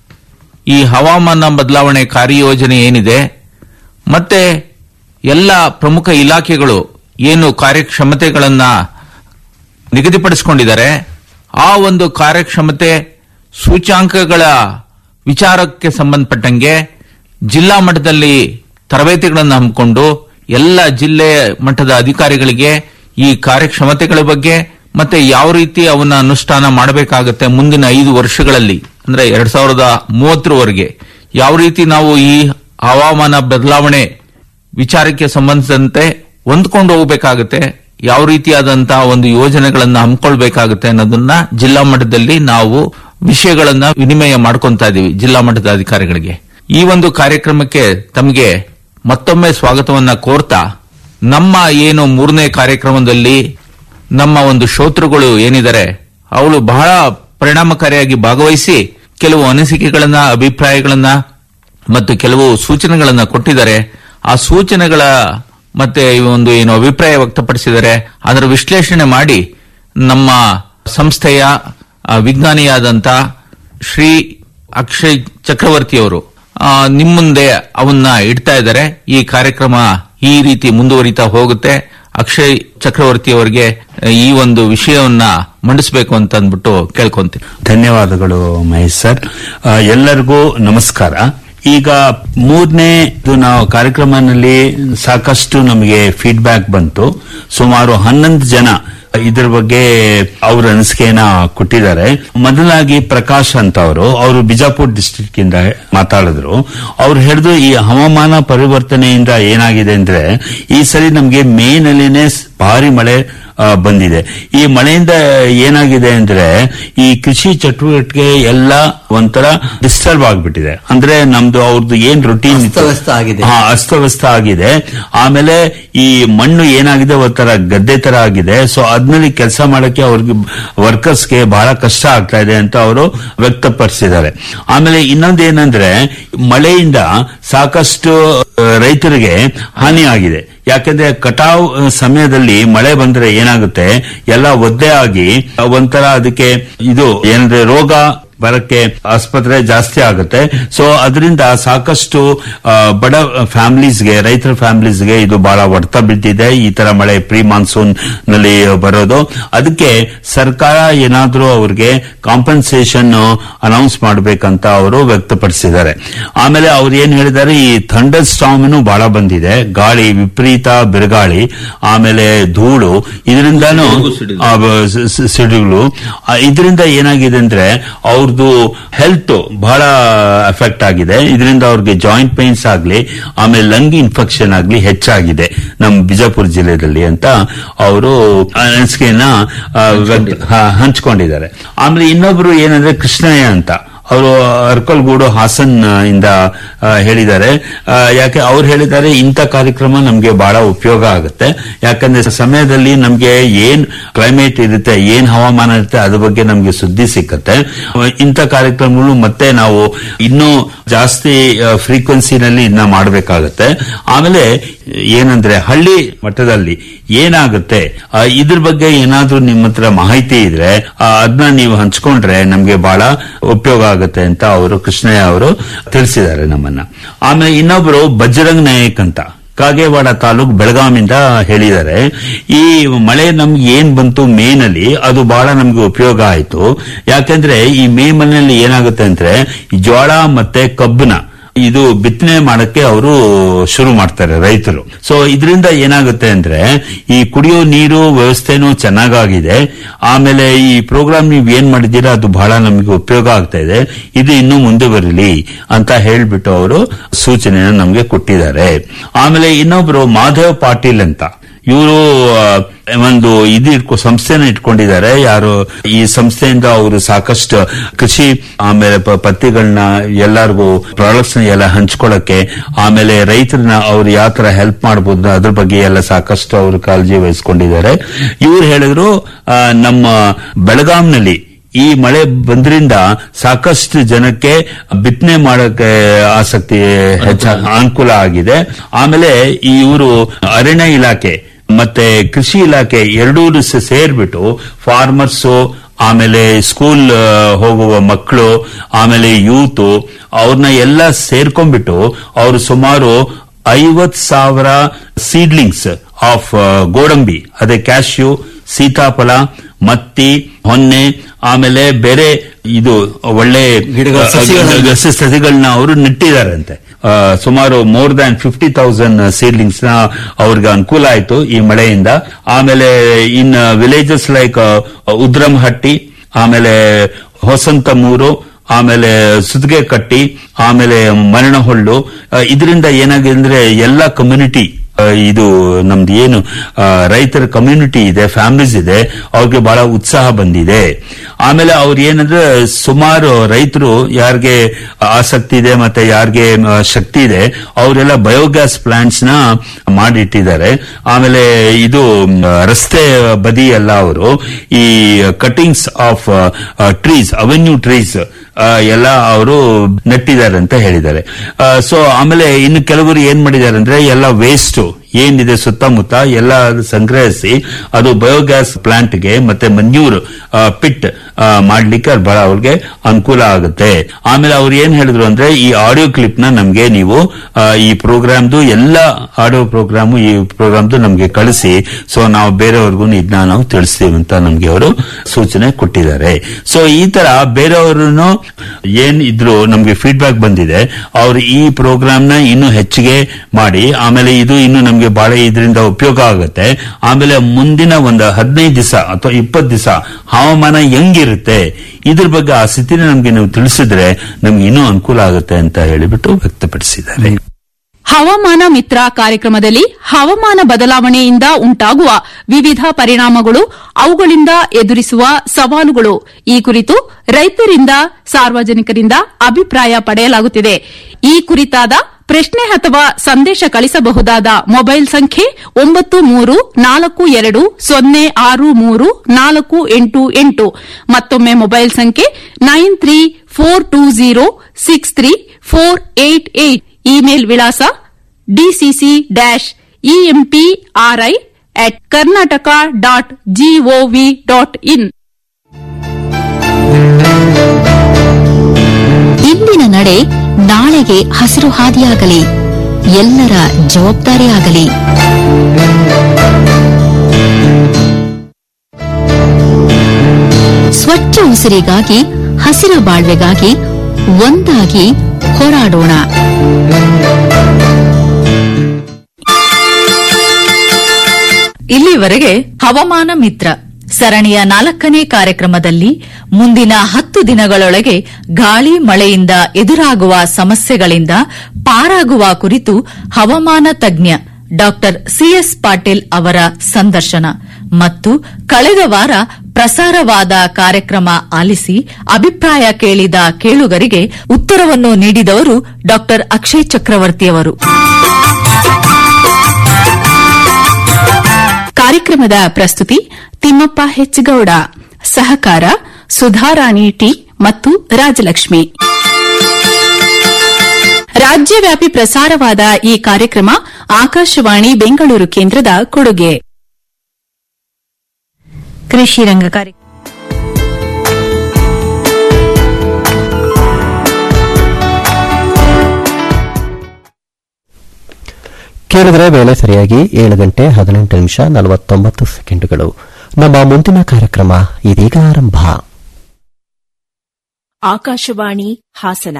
ಈ ಹವಾಮಾನ ಬದಲಾವಣೆ ಕಾರ್ಯಯೋಜನೆ ಏನಿದೆ ಮತ್ತೆ ಎಲ್ಲ ಪ್ರಮುಖ ಇಲಾಖೆಗಳು ಏನು ಕಾರ್ಯಕ್ಷಮತೆಗಳನ್ನ ನಿಗದಿಪಡಿಸಿಕೊಂಡಿದ್ದಾರೆ ಆ ಒಂದು ಕಾರ್ಯಕ್ಷಮತೆ ಸೂಚ್ಯಾಂಕಗಳ ವಿಚಾರಕ್ಕೆ ಸಂಬಂಧಪಟ್ಟಂಗೆ ಜಿಲ್ಲಾ ಮಟ್ಟದಲ್ಲಿ ತರಬೇತಿಗಳನ್ನು ಹಮ್ಮಿಕೊಂಡು ಎಲ್ಲ ಜಿಲ್ಲೆ ಮಟ್ಟದ ಅಧಿಕಾರಿಗಳಿಗೆ ಈ ಕಾರ್ಯಕ್ಷಮತೆಗಳ ಬಗ್ಗೆ ಮತ್ತೆ ಯಾವ ರೀತಿ ಅವನ್ನ ಅನುಷ್ಠಾನ ಮಾಡಬೇಕಾಗುತ್ತೆ ಮುಂದಿನ ಐದು ವರ್ಷಗಳಲ್ಲಿ ಅಂದ್ರೆ ಎರಡ್ ಸಾವಿರದ ಮೂವತ್ತರವರೆಗೆ ಯಾವ ರೀತಿ ನಾವು ಈ ಹವಾಮಾನ ಬದಲಾವಣೆ ವಿಚಾರಕ್ಕೆ ಸಂಬಂಧಿಸಿದಂತೆ ಹೊಂದ್ಕೊಂಡು ಹೋಗಬೇಕಾಗುತ್ತೆ ಯಾವ ರೀತಿಯಾದಂತಹ ಒಂದು ಯೋಜನೆಗಳನ್ನ ಹಮ್ಮಿಕೊಳ್ಬೇಕಾಗುತ್ತೆ ಅನ್ನೋದನ್ನ ಜಿಲ್ಲಾ ಮಟ್ಟದಲ್ಲಿ ನಾವು ವಿಷಯಗಳನ್ನ ವಿನಿಮಯ ಮಾಡ್ಕೊಂತಾ ಇದೀವಿ ಜಿಲ್ಲಾ ಮಟ್ಟದ ಅಧಿಕಾರಿಗಳಿಗೆ ಈ ಒಂದು ಕಾರ್ಯಕ್ರಮಕ್ಕೆ ತಮಗೆ ಮತ್ತೊಮ್ಮೆ ಸ್ವಾಗತವನ್ನ ಕೋರ್ತಾ ನಮ್ಮ ಏನು ಮೂರನೇ ಕಾರ್ಯಕ್ರಮದಲ್ಲಿ ನಮ್ಮ ಒಂದು ಶ್ರೋತೃಗಳು ಏನಿದ್ದಾರೆ ಅವಳು ಬಹಳ ಪರಿಣಾಮಕಾರಿಯಾಗಿ ಭಾಗವಹಿಸಿ ಕೆಲವು ಅನಿಸಿಕೆಗಳನ್ನ ಅಭಿಪ್ರಾಯಗಳನ್ನ ಮತ್ತು ಕೆಲವು ಸೂಚನೆಗಳನ್ನ ಕೊಟ್ಟಿದ್ದಾರೆ ಆ ಸೂಚನೆಗಳ ಮತ್ತೆ ಈ ಒಂದು ಏನು ಅಭಿಪ್ರಾಯ ವ್ಯಕ್ತಪಡಿಸಿದ್ದಾರೆ ಅದರ ವಿಶ್ಲೇಷಣೆ ಮಾಡಿ ನಮ್ಮ ಸಂಸ್ಥೆಯ ಆ, ವಿಜ್ಞಾನಿಯಾದಂತ ಶ್ರೀ ಅಕ್ಷಯ್ ಚಕ್ರವರ್ತಿ ಅವರು ಆ, ನಿಮ್ ಮುಂದೆ ಅವನ್ನ ಇಡ್ತಾ ಇದ್ದಾರೆ ಈ ಕಾರ್ಯಕ್ರಮ ಈ ರೀತಿ ಮುಂದುವರಿತಾ ಹೋಗುತ್ತೆ ಅಕ್ಷಯ್ ಚಕ್ರವರ್ತಿ ಅವರಿಗೆ ಈ ಒಂದು ವಿಷಯವನ್ನ ಮಂಡಿಸಬೇಕು ಅಂತ ಅಂದ್ಬಿಟ್ಟು ಕೇಳ್ಕೊಂತೀನಿ ಧನ್ಯವಾದಗಳು ಮಹೇಶ್ ಸರ್ ಆ, ಎಲ್ಲರಿಗೂ ನಮಸ್ಕಾರ ಈಗ ಮೂರನೇ ನಾವು ಕಾರ್ಯಕ್ರಮದಲ್ಲಿ ಸಾಕಷ್ಟು ನಮಗೆ ಫೀಡ್ಬ್ಯಾಕ್ ಬಂತು ಸುಮಾರು ಹನ್ನೊಂದು ಜನ ಇದ್ರ ಬಗ್ಗೆ ಅವ್ರ ಅನಿಸಿಕೆಯನ್ನ ಕೊಟ್ಟಿದ್ದಾರೆ ಮೊದಲಾಗಿ ಪ್ರಕಾಶ್ ಅಂತ ಅವರು ಅವರು ಬಿಜಾಪುರ್ ಡಿಸ್ಟ್ರಿಕ್ಟ್ ಇಂದ ಮಾತಾಡಿದ್ರು ಅವ್ರು ಹೇಳಿದ್ರು ಈ ಹವಾಮಾನ ಪರಿವರ್ತನೆಯಿಂದ ಏನಾಗಿದೆ ಅಂದ್ರೆ ಈ ಸರಿ ನಮಗೆ ಮೇ ನಲ್ಲಿನೇ ಭಾರಿ ಮಳೆ ಆ, ಬಂದಿದೆ ಈ ಮಳೆಯಿಂದ ಏನಾಗಿದೆ ಅಂದ್ರೆ ಈ ಕೃಷಿ ಚಟುವಟಿಕೆ ಎಲ್ಲ ಒಂಥರ ಡಿಸ್ಟರ್ಬ್ ಆಗ್ಬಿಟ್ಟಿದೆ ಅಂದ್ರೆ ನಮ್ದು ಅವ್ರದ್ದು ಏನ್ ರೊಟೀನ್ ಅಸ್ತವ್ಯಸ್ತ ಆಗಿದೆ. ಹಾ ಅಸ್ತವ್ಯಸ್ತ ಆಗಿದೆ ಆಮೇಲೆ ಈ ಮಣ್ಣು ಏನಾಗಿದೆ ಒಂಥರ ಗದ್ದೆ ತರ ಆಗಿದೆ ಸೊ ಅದ್ನಲ್ಲಿ ಕೆಲಸ ಮಾಡಕ್ಕೆ ಅವ್ರಿಗೆ ವರ್ಕರ್ಸ್ಗೆ ಬಹಳ ಕಷ್ಟ ಆಗ್ತಾ ಇದೆ ಅಂತ ಅವರು ವ್ಯಕ್ತಪಡಿಸಿದ್ದಾರೆ ಆಮೇಲೆ ಇನ್ನೊಂದು ಏನಂದ್ರೆ ಮಳೆಯಿಂದ ಸಾಕಷ್ಟು ಆ, ರೈತರಿಗೆ ಹಾನಿ ಆಗಿದೆ ಯಾಕಂದ್ರೆ ಕಟಾವ್ ಆ, ಸಮಯದಲ್ಲಿ ಮಳೆ ಬಂದ್ರೆ ಏನಾಗುತ್ತೆ ಎಲ್ಲ ಒದ್ದೆ ಆಗಿ ಆ, ಒಂಥರ ಅದಕ್ಕೆ ಇದು ಏನಂದ್ರೆ ರೋಗ ಬರಕ್ಕೆ ಆಸ್ಪತ್ರೆ ಜಾಸ್ತಿ ಆಗುತ್ತೆ ಸೊ ಅದರಿಂದ ಸಾಕಷ್ಟು ಆ, ಬಡ ಫ್ಯಾಮಿಲೀಸ್ಗೆ ರೈತರ ಫ್ಯಾಮಿಲೀಸ್ಗೆ ಇದು ಬಹಳ ಹೊಡೆತ ಬಿದ್ದಿದೆ ಈ ತರ ಮಳೆ ಪ್ರೀ ಮಾನ್ಸೂನ್ ನಲ್ಲಿ ಬರೋದು ಅದಕ್ಕೆ ಸರ್ಕಾರ ಏನಾದ್ರೂ ಅವ್ರಿಗೆ ಕಾಂಪನ್ಸೇಷನ್ ಅನೌನ್ಸ್ ಮಾಡಬೇಕಂತ ಅವರು ವ್ಯಕ್ತಪಡಿಸಿದ್ದಾರೆ ಆಮೇಲೆ ಅವ್ರು ಏನ್ ಹೇಳಿದ್ದಾರೆ ಈ ಥಂಡರ್ ಸ್ಟಾಮ್ನು ಬಹಳ ಬಂದಿದೆ ಗಾಳಿ ವಿಪರೀತ ಬಿರುಗಾಳಿ ಆಮೇಲೆ ಧೂಳು ಇದರಿಂದಾನು ಆ, ಬ- ಸ- ಸ- ಸಿಡಿಗಳು ಆ, ಇದರಿಂದ ಏನಾಗಿದೆ ಅಂದ್ರೆ ಅವ್ರದ್ದು ಹೆಲ್ತ್ ಬಹಳ ಎಫೆಕ್ಟ್ ಆಗಿದೆ ಇದರಿಂದ ಅವ್ರಿಗೆ ಜಾಯಿಂಟ್ ಪೈನ್ಸ್ ಆಗ್ಲಿ ಆಮೇಲೆ ಲಂಗ್ ಇನ್ಫೆಕ್ಷನ್ ಆಗ್ಲಿ ಹೆಚ್ಚಾಗಿದೆ ನಮ್ಮ ಬಿಜಾಪುರ ಜಿಲ್ಲೆಯಲ್ಲಿ ಅಂತ ಅವರು ಅನಿಸಿಕೆಯನ್ನ ಆ, ವ್ಯಕ್ತ- ಹಾ, ಹಂಚ್ಕೊಂಡಿದ್ದಾರೆ ಆಮೇಲೆ ಇನ್ನೊಬ್ರು ಏನಂದ್ರೆ ಕೃಷ್ಣಯ್ಯ ಅಂತ ಅವರು ಅರ್ಕಲ್ಗೂಡು ಹಾಸನ್ ಆ, ಇಂದ ಆ, ಹೇಳಿದ್ದಾರೆ ಆ, ಯಾಕೆ ಅವ್ರು ಹೇಳಿದ್ದಾರೆ ಇಂಥ ಕಾರ್ಯಕ್ರಮ ನಮಗೆ ಬಹಳ ಉಪಯೋಗ ಆಗುತ್ತೆ ಯಾಕಂದ್ರೆ ಸಮಯದಲ್ಲಿ ನಮಗೆ ಏನ್ ಕ್ಲೈಮೇಟ್ ಇರುತ್ತೆ ಏನ್ ಹವಾಮಾನ ಇರುತ್ತೆ ಅದ್ರ ಬಗ್ಗೆ ನಮಗೆ ಸುದ್ದಿ ಸಿಕ್ಕತ್ತೆ ಆ, ಇಂಥ ಕಾರ್ಯಕ್ರಮಗಳು ಮತ್ತೆ ನಾವು ಇನ್ನೂ ಜಾಸ್ತಿ ಫ್ರೀಕ್ವೆನ್ಸಿನಲ್ಲಿ ಇದನ್ನ ಮಾಡಬೇಕಾಗತ್ತೆ ಆಮೇಲೆ ಏನಂದ್ರೆ ಹಳ್ಳಿ ಮಟ್ಟದಲ್ಲಿ ಏನಾಗುತ್ತೆ ಆ, ಇದ್ರ ಬಗ್ಗೆ ಏನಾದ್ರೂ ನಿಮ್ಮ ಹತ್ರ ಮಾಹಿತಿ ಇದ್ರೆ ಆ, ಅದನ್ನ ನೀವು ಹಂಚ್ಕೊಂಡ್ರೆ ನಮ್ಗೆ ಬಹಳ ಉಪಯೋಗ ಆಗುತ್ತೆ ಅಂತ ಅವರು ಕೃಷ್ಣಯ್ಯ ಅವರು ತಿಳಿಸಿದ್ದಾರೆ ನಮ್ಮನ್ನ ಆಮೇಲೆ ಇನ್ನೊಬ್ರು ಬಜರಂಗ್ ನಾಯಕ್ ಅಂತ ಕಾಗೇವಾಡ ತಾಲೂಕ್ ಬೆಳಗಾವಿಂದ ಹೇಳಿದ್ದಾರೆ ಈ ಮಳೆ ನಮ್ಗೆ ಏನ್ ಬಂತು ಮೇನಲ್ಲಿ ಅದು ಬಹಳ ನಮ್ಗೆ ಉಪಯೋಗ ಆಯ್ತು ಯಾಕಂದ್ರೆ ಈ ಮೇ ಮನೆಯಲ್ಲಿ ಏನಾಗುತ್ತೆ ಅಂದ್ರೆ ಈ ಜೋಳ ಮತ್ತೆ ಕಬ್ಬನ ಇದು ಬಿತ್ತನೆ ಮಾಡಕ್ಕೆ ಅವರು ಶುರು ಮಾಡ್ತಾರೆ ರೈತರು ಸೊ ಇದರಿಂದ ಏನಾಗುತ್ತೆ ಅಂದ್ರೆ ಈ ಕುಡಿಯೋ ನೀರು ವ್ಯವಸ್ಥೆನೂ ಚೆನ್ನಾಗಾಗಿದೆ ಆಮೇಲೆ ಈ ಪ್ರೋಗ್ರಾಮ್ ನೀವು ಏನ್ ಮಾಡಿದ್ದೀರಾ ಅದು ಬಹಳ ನಮಗೆ ಉಪಯೋಗ ಆಗ್ತಾ ಇದೆ ಇದು ಇನ್ನೂ ಮುಂದೆ ಬರಲಿ ಅಂತ ಹೇಳ್ಬಿಟ್ಟು ಅವರು ಸೂಚನೆಯನ್ನು ನಮಗೆ ಕೊಟ್ಟಿದ್ದಾರೆ ಆಮೇಲೆ ಇನ್ನೊಬ್ರು ಮಾಧವ್ ಪಾಟೀಲ್ ಅಂತ ಇವರು ಒಂದು ಇದು ಇಟ್ಕೊ ಸಂಸ್ಥೆನ ಇಟ್ಕೊಂಡಿದ್ದಾರೆ ಯಾರು ಈ ಸಂಸ್ಥೆಯಿಂದ ಅವರು ಸಾಕಷ್ಟು ಕೃಷಿ ಆಮೇಲೆ ಪ- ಪತ್ತಿಗಳನ್ನ ಎಲ್ಲರಿಗೂ ಪ್ರಾಡಕ್ಟ್ಸ್ ಎಲ್ಲ ಹಂಚ್ಕೊಳ್ಳಕ್ಕೆ ಆಮೇಲೆ ರೈತರನ್ನ ಅವ್ರು ಯಾವ ತರ ಹೆಲ್ಪ್ ಮಾಡಬಹುದು ಅದ್ರ ಬಗ್ಗೆ ಎಲ್ಲ ಸಾಕಷ್ಟು ಅವರು ಕಾಳಜಿ ವಹಿಸ್ಕೊಂಡಿದ್ದಾರೆ ಇವ್ರು ಹೇಳಿದ್ರು ಆ, ನಮ್ಮ ಬೆಳಗಾಂನಲ್ಲಿ ಈ ಮಳೆ ಬಂದ್ರಿಂದ ಸಾಕಷ್ಟು ಜನಕ್ಕೆ ಬಿತ್ತನೆ ಮಾಡಕ್ಕೆ ಆಸಕ್ತಿ ಹೆಚ್ಚ ಅನುಕೂಲ ಆಗಿದೆ ಆಮೇಲೆ ಈ ಇವರು ಅರಣ್ಯ ಇಲಾಖೆ ಮತ್ತೆ ಕೃಷಿ ಇಲಾಖೆ ಎರಡೂ ಸ- ಸೇರ್ಬಿಟ್ಟು ಫಾರ್ಮರ್ಸ್ ಆಮೇಲೆ ಸ್ಕೂಲ್ ಆ, ಹೋಗುವ ಮಕ್ಕಳು ಆಮೇಲೆ ಯೂತ್ ಅವ್ರನ್ನ ಎಲ್ಲ ಸೇರ್ಕೊಂಡ್ಬಿಟ್ಟು ಅವರು ಸುಮಾರು ಐವತ್ ಸಾವಿರ ಸೀಡ್ಲಿಂಗ್ಸ್ ಆಫ್ ಗೋಡಂಬಿ ಅದೇ ಕ್ಯಾಶ್ಯೂ ಸೀತಾಫಲ ಮತ್ತಿ ಹೊನ್ನೆ ಆಮೇಲೆ ಬೇರೆ ಇದು ಒಳ್ಳೆ ಗಿಡಗಳ ಸಸಿಗಳನ್ನ- ಗ- ಗ- ಸಸಿಗಳನ್ನ ಅವರು ನೆಟ್ಟಿದಾರಂತೆ ಆ, ಸುಮಾರು more than fifty thousand seedlings ನ ಅವ್ರಿಗೆ ಅನುಕೂಲ ಆಯ್ತು ಈ ಮಳೆಯಿಂದ ಆಮೇಲೆ ಇನ್ ವಿಲೇಜಸ್ ಲೈಕ್ ಉದ್ರಮಹಟ್ಟಿ ಆಮೇಲೆ ಹೊಸಂತಮೂರು ಆಮೇಲೆ ಸುದ್ಗೆ ಕಟ್ಟಿ ಆಮೇಲೆ ಮರಣಹೊಳ್ಳು ಇದರಿಂದ ಏನಾಗಿದೆ ಅಂದ್ರೆ ಎಲ್ಲ ಕಮ್ಯುನಿಟಿ ಆ, ಇದು ನಮ್ದು ಏನು ಆ, ರೈತರ ಕಮ್ಯುನಿಟಿ ಇದೆ ಫ್ಯಾಮಿಲೀಸ್ ಇದೆ ಅವ್ರಿಗೆ ಬಹಳ ಉತ್ಸಾಹ ಬಂದಿದೆ ಆಮೇಲೆ ಅವ್ರು ಏನಂದ್ರೆ ಸುಮಾರು ರೈತರು ಯಾರಿಗೆ ಆಸಕ್ತಿ ಇದೆ ಮತ್ತೆ ಯಾರಿಗೆ ಆ, ಶಕ್ತಿ ಇದೆ ಅವರೆಲ್ಲ ಬಯೋಗ್ಯಾಸ್ ಪ್ಲಾಂಟ್ಸ್ ನ ಮಾಡಿಟ್ಟಿದ್ದಾರೆ ಆಮೇಲೆ ಇದು ಮ್, ರಸ್ತೆ ಬದಿ ಎಲ್ಲ ಅವರು ಈ cuttings of trees avenue trees ಎಲ್ಲ ಅವರು ನೆಟ್ಟಿದ್ದಾರೆ ಅಂತ ಹೇಳಿದ್ದಾರೆ ಸೊ ಆಮೇಲೆ ಇನ್ನು ಕೆಲವರು ಏನ್ ಮಾಡಿದ್ದಾರೆ ಅಂದ್ರೆ ಎಲ್ಲ ವೇಸ್ಟ್ ಏನಿದೆ ಸುತ್ತಮುತ್ತ ಎಲ್ಲ ಸಂಗ್ರಹಿಸಿ ಅದು ಬಯೋಗ್ಯಾಸ್ ಪ್ಲಾಂಟ್ಗೆ ಮತ್ತೆ ಮನ್ಯೂರ್ ಪಿಟ್ ಮಾಡ್ಲಿಕ್ಕೆ ಅದು ಬಹಳ ಅವ್ರಿಗೆ ಅನುಕೂಲ ಆಗುತ್ತೆ ಆಮೇಲೆ ಅವ್ರು ಏನ್ ಹೇಳಿದ್ರು ಅಂದ್ರೆ ಈ ಆಡಿಯೋ ಕ್ಲಿಪ್ ನ ನಮ್ಗೆ ನೀವು ಆ, ಈ ಪ್ರೋಗ್ರಾಮ್ದು ಎಲ್ಲ ಆಡಿಯೋ ಪ್ರೋಗ್ರಾಮ್ ಈ ಪ್ರೋಗ್ರಾಮ್ದು ನಮ್ಗೆ ಕಳಿಸಿ ಸೊ ನಾವು ಬೇರೆಯವ್ರಿಗೂ ಇದನ್ನ ನಾವು ತಿಳಿಸ್ತೀವಿ ಅಂತ ನಮ್ಗೆ ಅವರು ಸೂಚನೆ ಕೊಟ್ಟಿದ್ದಾರೆ ಸೊ ಈ ತರ ಬೇರೆಯವ್ರನ್ನು ಏನ್ ಇದ್ರು ನಮ್ಗೆ ಫೀಡ್ಬ್ಯಾಕ್ ಬಂದಿದೆ ಅವ್ರು ಈ ಪ್ರೋಗ್ರಾಮ್ ನ ಇನ್ನೂ ಹೆಚ್ಚಿಗೆ ಮಾಡಿ ಆಮೇಲೆ ಇದು ಇನ್ನು ನಮ್ಗೆ ಬಹಳ ಇದರಿಂದ ಉಪಯೋಗ ಆಗುತ್ತೆ ಆಮೇಲೆ ಮುಂದಿನ ಒಂದು ಹದಿನೈದು ದಿವಸ ಅಥವಾ ಇಪ್ಪತ್ತು ದಿವಸ ಹವಾಮಾನ ಹೆಂಗಿರುತ್ತೆ ಇದ್ರ ಬಗ್ಗೆ ಆ ಸ್ಥಿತಿನ ನಮ್ಗೆ ನೀವು ತಿಳಿಸಿದ್ರೆ ನಮ್ಗೆ ಇನ್ನೂ ಅನುಕೂಲ ಆಗುತ್ತೆ ಅಂತ ಹೇಳಿಬಿಟ್ಟು ವ್ಯಕ್ತಪಡಿಸಿದ್ದಾರೆ ಹವಾಮಾನ ಮಿತ್ರ ಕಾರ್ಯಕ್ರಮದಲ್ಲಿ ಹವಾಮಾನ ಬದಲಾವಣೆಯಿಂದ ಉಂಟಾಗುವ ವಿವಿಧ ಪರಿಣಾಮಗಳು ಅವುಗಳಿಂದ ಎದುರಿಸುವ ಸವಾಲುಗಳು ಈ ಕುರಿತು ರೈತರಿಂದ ಸಾರ್ವಜನಿಕರಿಂದ ಅಭಿಪ್ರಾಯ ಪಡೆಯಲಾಗುತ್ತಿದೆ ಈ ಕುರಿತಾದ ಪ್ರಶ್ನೆ ಅಥವಾ ಸಂದೇಶ ಕಳಿಸಬಹುದಾದ ಮೊಬೈಲ್ ಸಂಖ್ಯೆ ಒಂಬತ್ತು ಮೂರು ನಾಲ್ಕು ಎರಡು ಸೊನ್ನೆ ಆರು ಮೂರು ನಾಲ್ಕು ಎಂಟು ಎಂಟು ಮತ್ತೊಮ್ಮೆ ಮೊಬೈಲ್ ಸಂಖ್ಯೆ nine three four two zero six three four eight eight email ವಿಳಾಸ DCC dash EMPRI at Karnataka dot GOV dot in ಇಂದಿನ ನಡೆ ನಾಳೆಗೆ ಹಸಿರು ಹಾದಿಯಾಗಲಿ ಎಲ್ಲರ ಜವಾಬ್ದಾರಿಯಾಗಲಿ ಸ್ವಚ್ಛ ಉಸಿರಿಗಾಗಿ ಹಸಿರ ಬಾಳ್ವೆಗಾಗಿ ಒಂದಾಗಿ ಹೋರಾಡೋಣ ಇಲ್ಲಿವರೆಗೆ ಹವಾಮಾನ ಮಿತ್ರ ಸರಣಿಯ ನಾಲ್ಕನೇ ಕಾರ್ಯಕ್ರಮದಲ್ಲಿ ಮುಂದಿನ ಹತ್ತು ದಿನಗಳೊಳಗೆ ಗಾಳಿ ಮಳೆಯಿಂದ ಎದುರಾಗುವ ಸಮಸ್ಯೆಗಳಿಂದ ಪಾರಾಗುವ ಕುರಿತು ಹವಾಮಾನ ತಜ್ಞ ಡಾ ಸಿಎಸ್ ಪಾಟೀಲ್ ಅವರ ಸಂದರ್ಶನ ಮತ್ತು ಕಳೆದ ವಾರ ಪ್ರಸಾರವಾದ ಕಾರ್ಯಕ್ರಮ ಆಲಿಸಿ ಅಭಿಪ್ರಾಯ ಕೇಳಿದ ಕೇಳುಗರಿಗೆ ಉತ್ತರವನ್ನು ನೀಡಿದವರು ಡಾ ಅಕ್ಷಯ್ ಚಕ್ರವರ್ತಿಯವರು ಕಾರ್ಯಕ್ರಮದ ಪ್ರಸ್ತುತಿ ತಿಮ್ಮಪ್ಪ ಹೆಚ್ಗೌಡ ಸಹಕಾರ ಸುಧಾರಾಣಿ ಟಿ ಮತ್ತು ರಾಜಲಕ್ಷ್ಮಿ ರಾಜ್ಯವ್ಯಾಪಿ ಪ್ರಸಾರವಾದ ಈ ಕಾರ್ಯಕ್ರಮ ಆಕಾಶವಾಣಿ ಬೆಂಗಳೂರು ಕೇಂದ್ರದ ಕೊಡುಗೆ ಕೃಷಿ ರಂಗ ಕಾರ್ಯ ಕೇಳಿದ್ರೆ ವೇಳೆ ಸರಿಯಾಗಿ ಏಳು ಗಂಟೆ ಹದಿನೆಂಟು ನಿಮಿಷ ನಲವತ್ತೊಂಬತ್ತು ಸೆಕೆಂಡುಗಳು ನಮ್ಮ ಮುಂದಿನ ಕಾರ್ಯಕ್ರಮ ಇದೀಗ ಆರಂಭ ಆಕಾಶವಾಣಿ ಹಾಸನ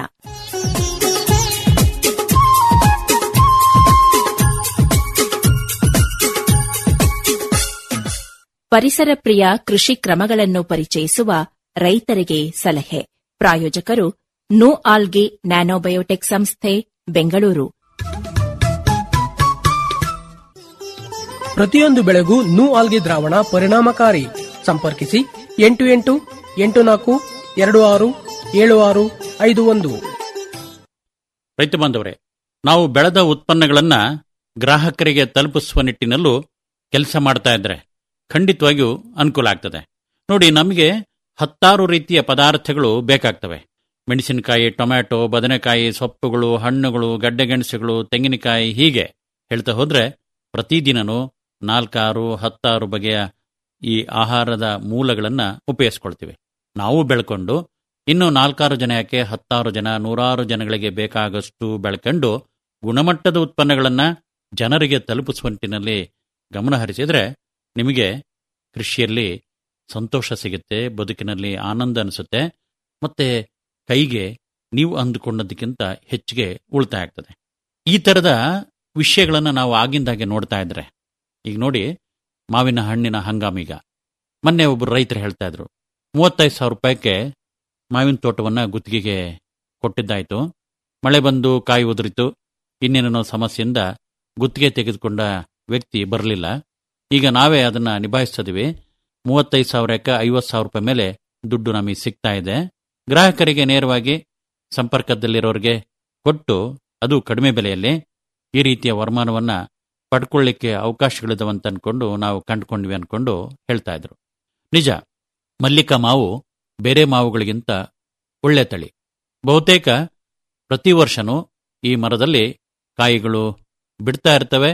ಪರಿಸರ ಪ್ರಿಯ ಕೃಷಿ ಕ್ರಮಗಳನ್ನು ಪರಿಚಯಿಸುವ ರೈತರಿಗೆ ಸಲಹೆ ಪ್ರಾಯೋಜಕರು ನೋ ಆಲ್ಗೆ ನ್ಯಾನೋಬಯೋಟೆಕ್ ಸಂಸ್ಥೆ ಬೆಂಗಳೂರು ಪ್ರತಿಯೊಂದು ಬೆಳೆಗೂ ನೂ ಆಲ್ಗೆ ದ್ರಾವಣ ಪರಿಣಾಮಕಾರಿ ಸಂಪರ್ಕಿಸಿ ಎಂಟು ಎಂಟು ಎಂಟು ನಾಲ್ಕು ಎರಡು ಆರು ಏಳು ಆರು ಐದು ಒಂದು ರೈತ ಬಾಂಧವರೇ ನಾವು ಬೆಳೆದ ಉತ್ಪನ್ನಗಳನ್ನ ಗ್ರಾಹಕರಿಗೆ ತಲುಪಿಸುವ ನಿಟ್ಟಿನಲ್ಲೂ ಕೆಲಸ ಮಾಡ್ತಾ ಇದ್ರೆ ಖಂಡಿತವಾಗಿಯೂ ಅನುಕೂಲ ಆಗ್ತದೆ ನೋಡಿ ನಮಗೆ ಹತ್ತಾರು ರೀತಿಯ ಪದಾರ್ಥಗಳು ಬೇಕಾಗ್ತವೆ ಮೆಣಸಿನಕಾಯಿ ಟೊಮ್ಯಾಟೊ ಬದನೆಕಾಯಿ ಸೊಪ್ಪುಗಳು ಹಣ್ಣುಗಳು ಗಡ್ಡೆಗೆಣಸುಗಳು ತೆಂಗಿನಕಾಯಿ ಹೀಗೆ ಹೇಳ್ತಾ ಹೋದ್ರೆ ಪ್ರತಿದಿನನೂ ನಾಲ್ಕಾರು ಹತ್ತಾರು ಬಗೆಯ ಈ ಆಹಾರದ ಮೂಲಗಳನ್ನು ಉಪಯೋಗಿಸ್ಕೊಳ್ತೀವಿ ನಾವು ಬೆಳ್ಕೊಂಡು ಇನ್ನು ನಾಲ್ಕಾರು ಜನ ಯಾಕೆ ಹತ್ತಾರು ಜನ ನೂರಾರು ಜನಗಳಿಗೆ ಬೇಕಾಗಷ್ಟು ಬೆಳ್ಕೊಂಡು ಗುಣಮಟ್ಟದ ಉತ್ಪನ್ನಗಳನ್ನು ಜನರಿಗೆ ತಲುಪಿಸುವ ನಿಟ್ಟಿನಲ್ಲಿ ಗಮನ ಹರಿಸಿದ್ರೆ ನಿಮಗೆ ಕೃಷಿಯಲ್ಲಿ ಸಂತೋಷ ಸಿಗುತ್ತೆ ಬದುಕಿನಲ್ಲಿ ಆನಂದ ಅನಿಸುತ್ತೆ ಮತ್ತೆ ಕೈಗೆ ನೀವು ಅಂದುಕೊಂಡದಕ್ಕಿಂತ ಹೆಚ್ಚಿಗೆ ಉಳಿತಾಯ ಆಗ್ತದೆ ಈ ಥರದ ವಿಷಯಗಳನ್ನು ನಾವು ಆಗಿಂದಾಗೆ ನೋಡ್ತಾ ಇದ್ರೆ ಈಗ ನೋಡಿ ಮಾವಿನ ಹಣ್ಣಿನ ಹಂಗಾಮೀಗ ಮೊನ್ನೆ ಒಬ್ಬರು ರೈತರು ಹೇಳ್ತಾ ಇದ್ರು ಮೂವತ್ತೈದು ಸಾವಿರ ರೂಪಾಯಿಗೆ ಮಾವಿನ ತೋಟವನ್ನು ಗುತ್ತಿಗೆಗೆ ಕೊಟ್ಟಿದ್ದಾಯಿತು ಮಳೆ ಬಂದು ಕಾಯಿ ಉದುರಿತು ಇನ್ನೇನೋ ಸಮಸ್ಯೆಯಿಂದ ಗುತ್ತಿಗೆ ತೆಗೆದುಕೊಂಡ ವ್ಯಕ್ತಿ ಬರಲಿಲ್ಲ ಈಗ ನಾವೇ ಅದನ್ನು ನಿಭಾಯಿಸ್ತಿದ್ದೀವಿ ಮೂವತ್ತೈದು ಸಾವಿರಕ್ಕೆ ಐವತ್ತು ಸಾವಿರ ರೂಪಾಯಿ ಮೇಲೆ ದುಡ್ಡು ನಮಗೆ ಸಿಗ್ತಾ ಇದೆ ಗ್ರಾಹಕರಿಗೆ ನೇರವಾಗಿ ಸಂಪರ್ಕದಲ್ಲಿರೋರಿಗೆ ಕೊಟ್ಟು ಅದು ಕಡಿಮೆ ಬೆಲೆಯಲ್ಲಿ ಈ ರೀತಿಯ ವರಮಾನವನ್ನು ಪಡ್ಕೊಳ್ಳಿಕ್ಕೆ ಅವಕಾಶಗಳಿದಾವಂತ ಅನ್ಕೊಂಡು ನಾವು ಕಂಡುಕೊಂಡ್ವಿ ಅನ್ಕೊಂಡು ಹೇಳ್ತಾ ಇದ್ರು ನಿಜ ಮಲ್ಲಿಕ ಮಾವು ಬೇರೆ ಮಾವುಗಳಿಗಿಂತ ಒಳ್ಳೆ ತಳಿ ಬಹುತೇಕ ಪ್ರತಿ ವರ್ಷನೂ ಈ ಮರದಲ್ಲಿ ಕಾಯಿಗಳು ಬಿಡ್ತಾ ಇರ್ತವೆ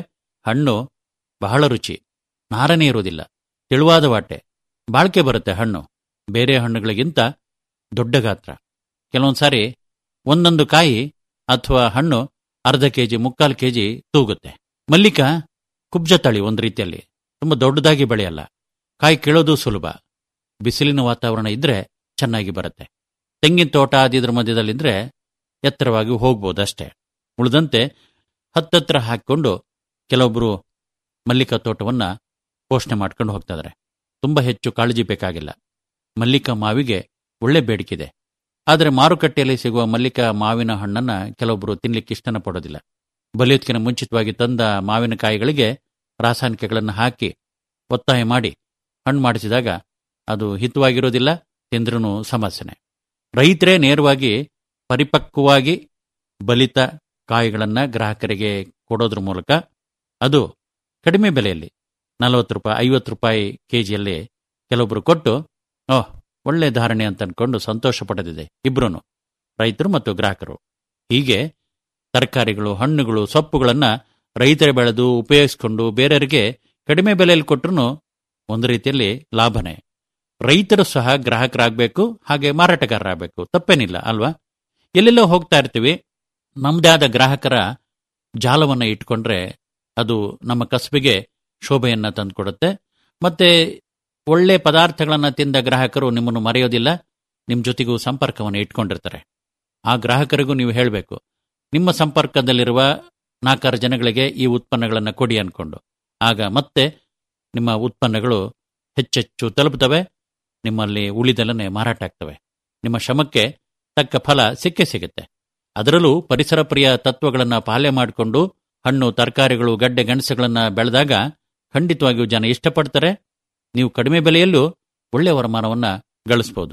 ಹಣ್ಣು ಬಹಳ ರುಚಿ ನಾರನೇ ಇರುವುದಿಲ್ಲ ತೆಳುವಾದ ವಾಟೆ ಬಾಳ್ಕೆ ಬರುತ್ತೆ ಹಣ್ಣು ಬೇರೆ ಹಣ್ಣುಗಳಿಗಿಂತ ದೊಡ್ಡ ಗಾತ್ರ ಕೆಲವೊಂದು ಸಾರಿ ಒಂದೊಂದು ಕಾಯಿ ಅಥವಾ ಹಣ್ಣು ಅರ್ಧ ಕೆಜಿ ಮುಕ್ಕಾಲು ಕೆಜಿ ತೂಗುತ್ತೆ ಮಲ್ಲಿಕ ಕುಬ್ಜ ತಳಿ ಒಂದು ರೀತಿಯಲ್ಲಿ ತುಂಬ ದೊಡ್ಡದಾಗಿ ಬೆಳೆಯಲ್ಲ ಕಾಯಿ ಕೀಳೋದು ಸುಲಭ ಬಿಸಿಲಿನ ವಾತಾವರಣ ಇದ್ರೆ ಚೆನ್ನಾಗಿ ಬರುತ್ತೆ ತೆಂಗಿನ ತೋಟ ಆದಿದ್ರ ಮಧ್ಯದಲ್ಲಿದ್ರೆ ಎತ್ತರವಾಗಿ ಹೋಗ್ಬೋದು ಅಷ್ಟೇ ಉಳಿದಂತೆ ಹತ್ತತ್ರ ಹಾಕಿಕೊಂಡು ಕೆಲವೊಬ್ಬರು ಮಲ್ಲಿಕ ತೋಟವನ್ನ ಪೋಷಣೆ ಮಾಡ್ಕೊಂಡು ಹೋಗ್ತಾ ಇದ್ದಾರೆ ತುಂಬ ಹೆಚ್ಚು ಕಾಳಜಿ ಬೇಕಾಗಿಲ್ಲ ಮಲ್ಲಿಕ ಮಾವಿಗೆ ಒಳ್ಳೆ ಬೇಡಿಕೆಇದೆ ಆದರೆ ಮಾರುಕಟ್ಟೆಯಲ್ಲಿ ಸಿಗುವ ಮಲ್ಲಿಕ ಮಾವಿನ ಹಣ್ಣನ್ನ ಕೆಲವೊಬ್ಬರು ತಿನ್ಲಿಕ್ಕೆ ಇಷ್ಟನ ಪಡೋದಿಲ್ಲ ಬಲಿಯೋದಕ್ಕಿಂತ ಮುಂಚಿತವಾಗಿ ತಂದ ಮಾವಿನಕಾಯಿಗಳಿಗೆ ರಾಸಾಯನಿಕಗಳನ್ನು ಹಾಕಿ ಒತ್ತಾಯ ಮಾಡಿ ಹಣ್ಣು ಮಾಡಿಸಿದಾಗ ಅದು ಹಿತವಾಗಿರೋದಿಲ್ಲ ತಿಂದ್ರೂ ಸಮಸ್ಯೆನೆ ರೈತರೇ ನೇರವಾಗಿ ಪರಿಪಕ್ವವಾಗಿ ಬಲಿತ ಕಾಯಿಗಳನ್ನು ಗ್ರಾಹಕರಿಗೆ ಕೊಡೋದ್ರ ಮೂಲಕ ಅದು ಕಡಿಮೆ ಬೆಲೆಯಲ್ಲಿ ನಲವತ್ತು ರೂಪಾಯಿ ಐವತ್ತು ರೂಪಾಯಿ ಕೆ ಜಿಯಲ್ಲಿ ಕೆಲವೊಬ್ಬರು ಕೊಟ್ಟು ಓಹ್ ಒಳ್ಳೆ ಧಾರಣೆ ಅಂತ ಅನ್ಕೊಂಡು ಸಂತೋಷ ಪಡೆದಿದೆ ಇಬ್ರು ರೈತರು ಮತ್ತು ಗ್ರಾಹಕರು ಹೀಗೆ ತರಕಾರಿಗಳು ಹಣ್ಣುಗಳು ಸೊಪ್ಪುಗಳನ್ನು ರೈತರೇ ಬೆಳೆದು ಉಪಯೋಗಿಸ್ಕೊಂಡು ಬೇರೆಯವರಿಗೆ ಕಡಿಮೆ ಬೆಲೆಯಲ್ಲಿ ಕೊಟ್ಟರು ಒಂದು ರೀತಿಯಲ್ಲಿ ಲಾಭನೇ ರೈತರು ಸಹ ಗ್ರಾಹಕರಾಗಬೇಕು ಹಾಗೆ ಮಾರಾಟಗಾರರಾಗಬೇಕು ತಪ್ಪೇನಿಲ್ಲ ಅಲ್ವಾ ಎಲ್ಲೆಲ್ಲೋ ಹೋಗ್ತಾ ಇರ್ತೀವಿ ನಮ್ಮದೇ ಆದ ಗ್ರಾಹಕರ ಜಾಲವನ್ನು ಇಟ್ಕೊಂಡ್ರೆ ಅದು ನಮ್ಮ ಕಸಬಿಗೆ ಶೋಭೆಯನ್ನು ತಂದುಕೊಡುತ್ತೆ ಮತ್ತೆ ಒಳ್ಳೆ ಪದಾರ್ಥಗಳನ್ನು ತಿಂದ ಗ್ರಾಹಕರು ನಿಮ್ಮನ್ನು ಮರೆಯೋದಿಲ್ಲ ನಿಮ್ಮ ಜೊತೆಗೂ ಸಂಪರ್ಕವನ್ನು ಇಟ್ಕೊಂಡಿರ್ತಾರೆ ಆ ಗ್ರಾಹಕರಿಗೂ ನೀವು ಹೇಳಬೇಕು ನಿಮ್ಮ ಸಂಪರ್ಕದಲ್ಲಿರುವ ನಾಲ್ಕಾರು ಜನಗಳಿಗೆ ಈ ಉತ್ಪನ್ನಗಳನ್ನು ಕೊಡಿ ಅನ್ಕೊಂಡು ಆಗ ಮತ್ತೆ ನಿಮ್ಮ ಉತ್ಪನ್ನಗಳು ಹೆಚ್ಚೆಚ್ಚು ತಲುಪುತ್ತವೆ ನಿಮ್ಮಲ್ಲಿ ಉಳಿದಲನೆ ಮಾರಾಟ ಆಗ್ತವೆ ನಿಮ್ಮ ಶ್ರಮಕ್ಕೆ ತಕ್ಕ ಫಲ ಸಿಕ್ಕೇ ಸಿಗುತ್ತೆ ಅದರಲ್ಲೂ ಪರಿಸರ ಪ್ರಿಯ ತತ್ವಗಳನ್ನು ಪಾಲನೆ ಮಾಡಿಕೊಂಡು ಹಣ್ಣು ತರಕಾರಿಗಳು ಗಡ್ಡೆ ಗೆಣಸುಗಳನ್ನು ಬೆಳೆದಾಗ ಖಂಡಿತವಾಗಿಯೂ ಜನ ಇಷ್ಟಪಡ್ತಾರೆ ನೀವು ಕಡಿಮೆ ಬೆಲೆಯಲ್ಲೂ ಒಳ್ಳೆಯ ವರಮಾನವನ್ನ ಗಳಿಸಬಹುದು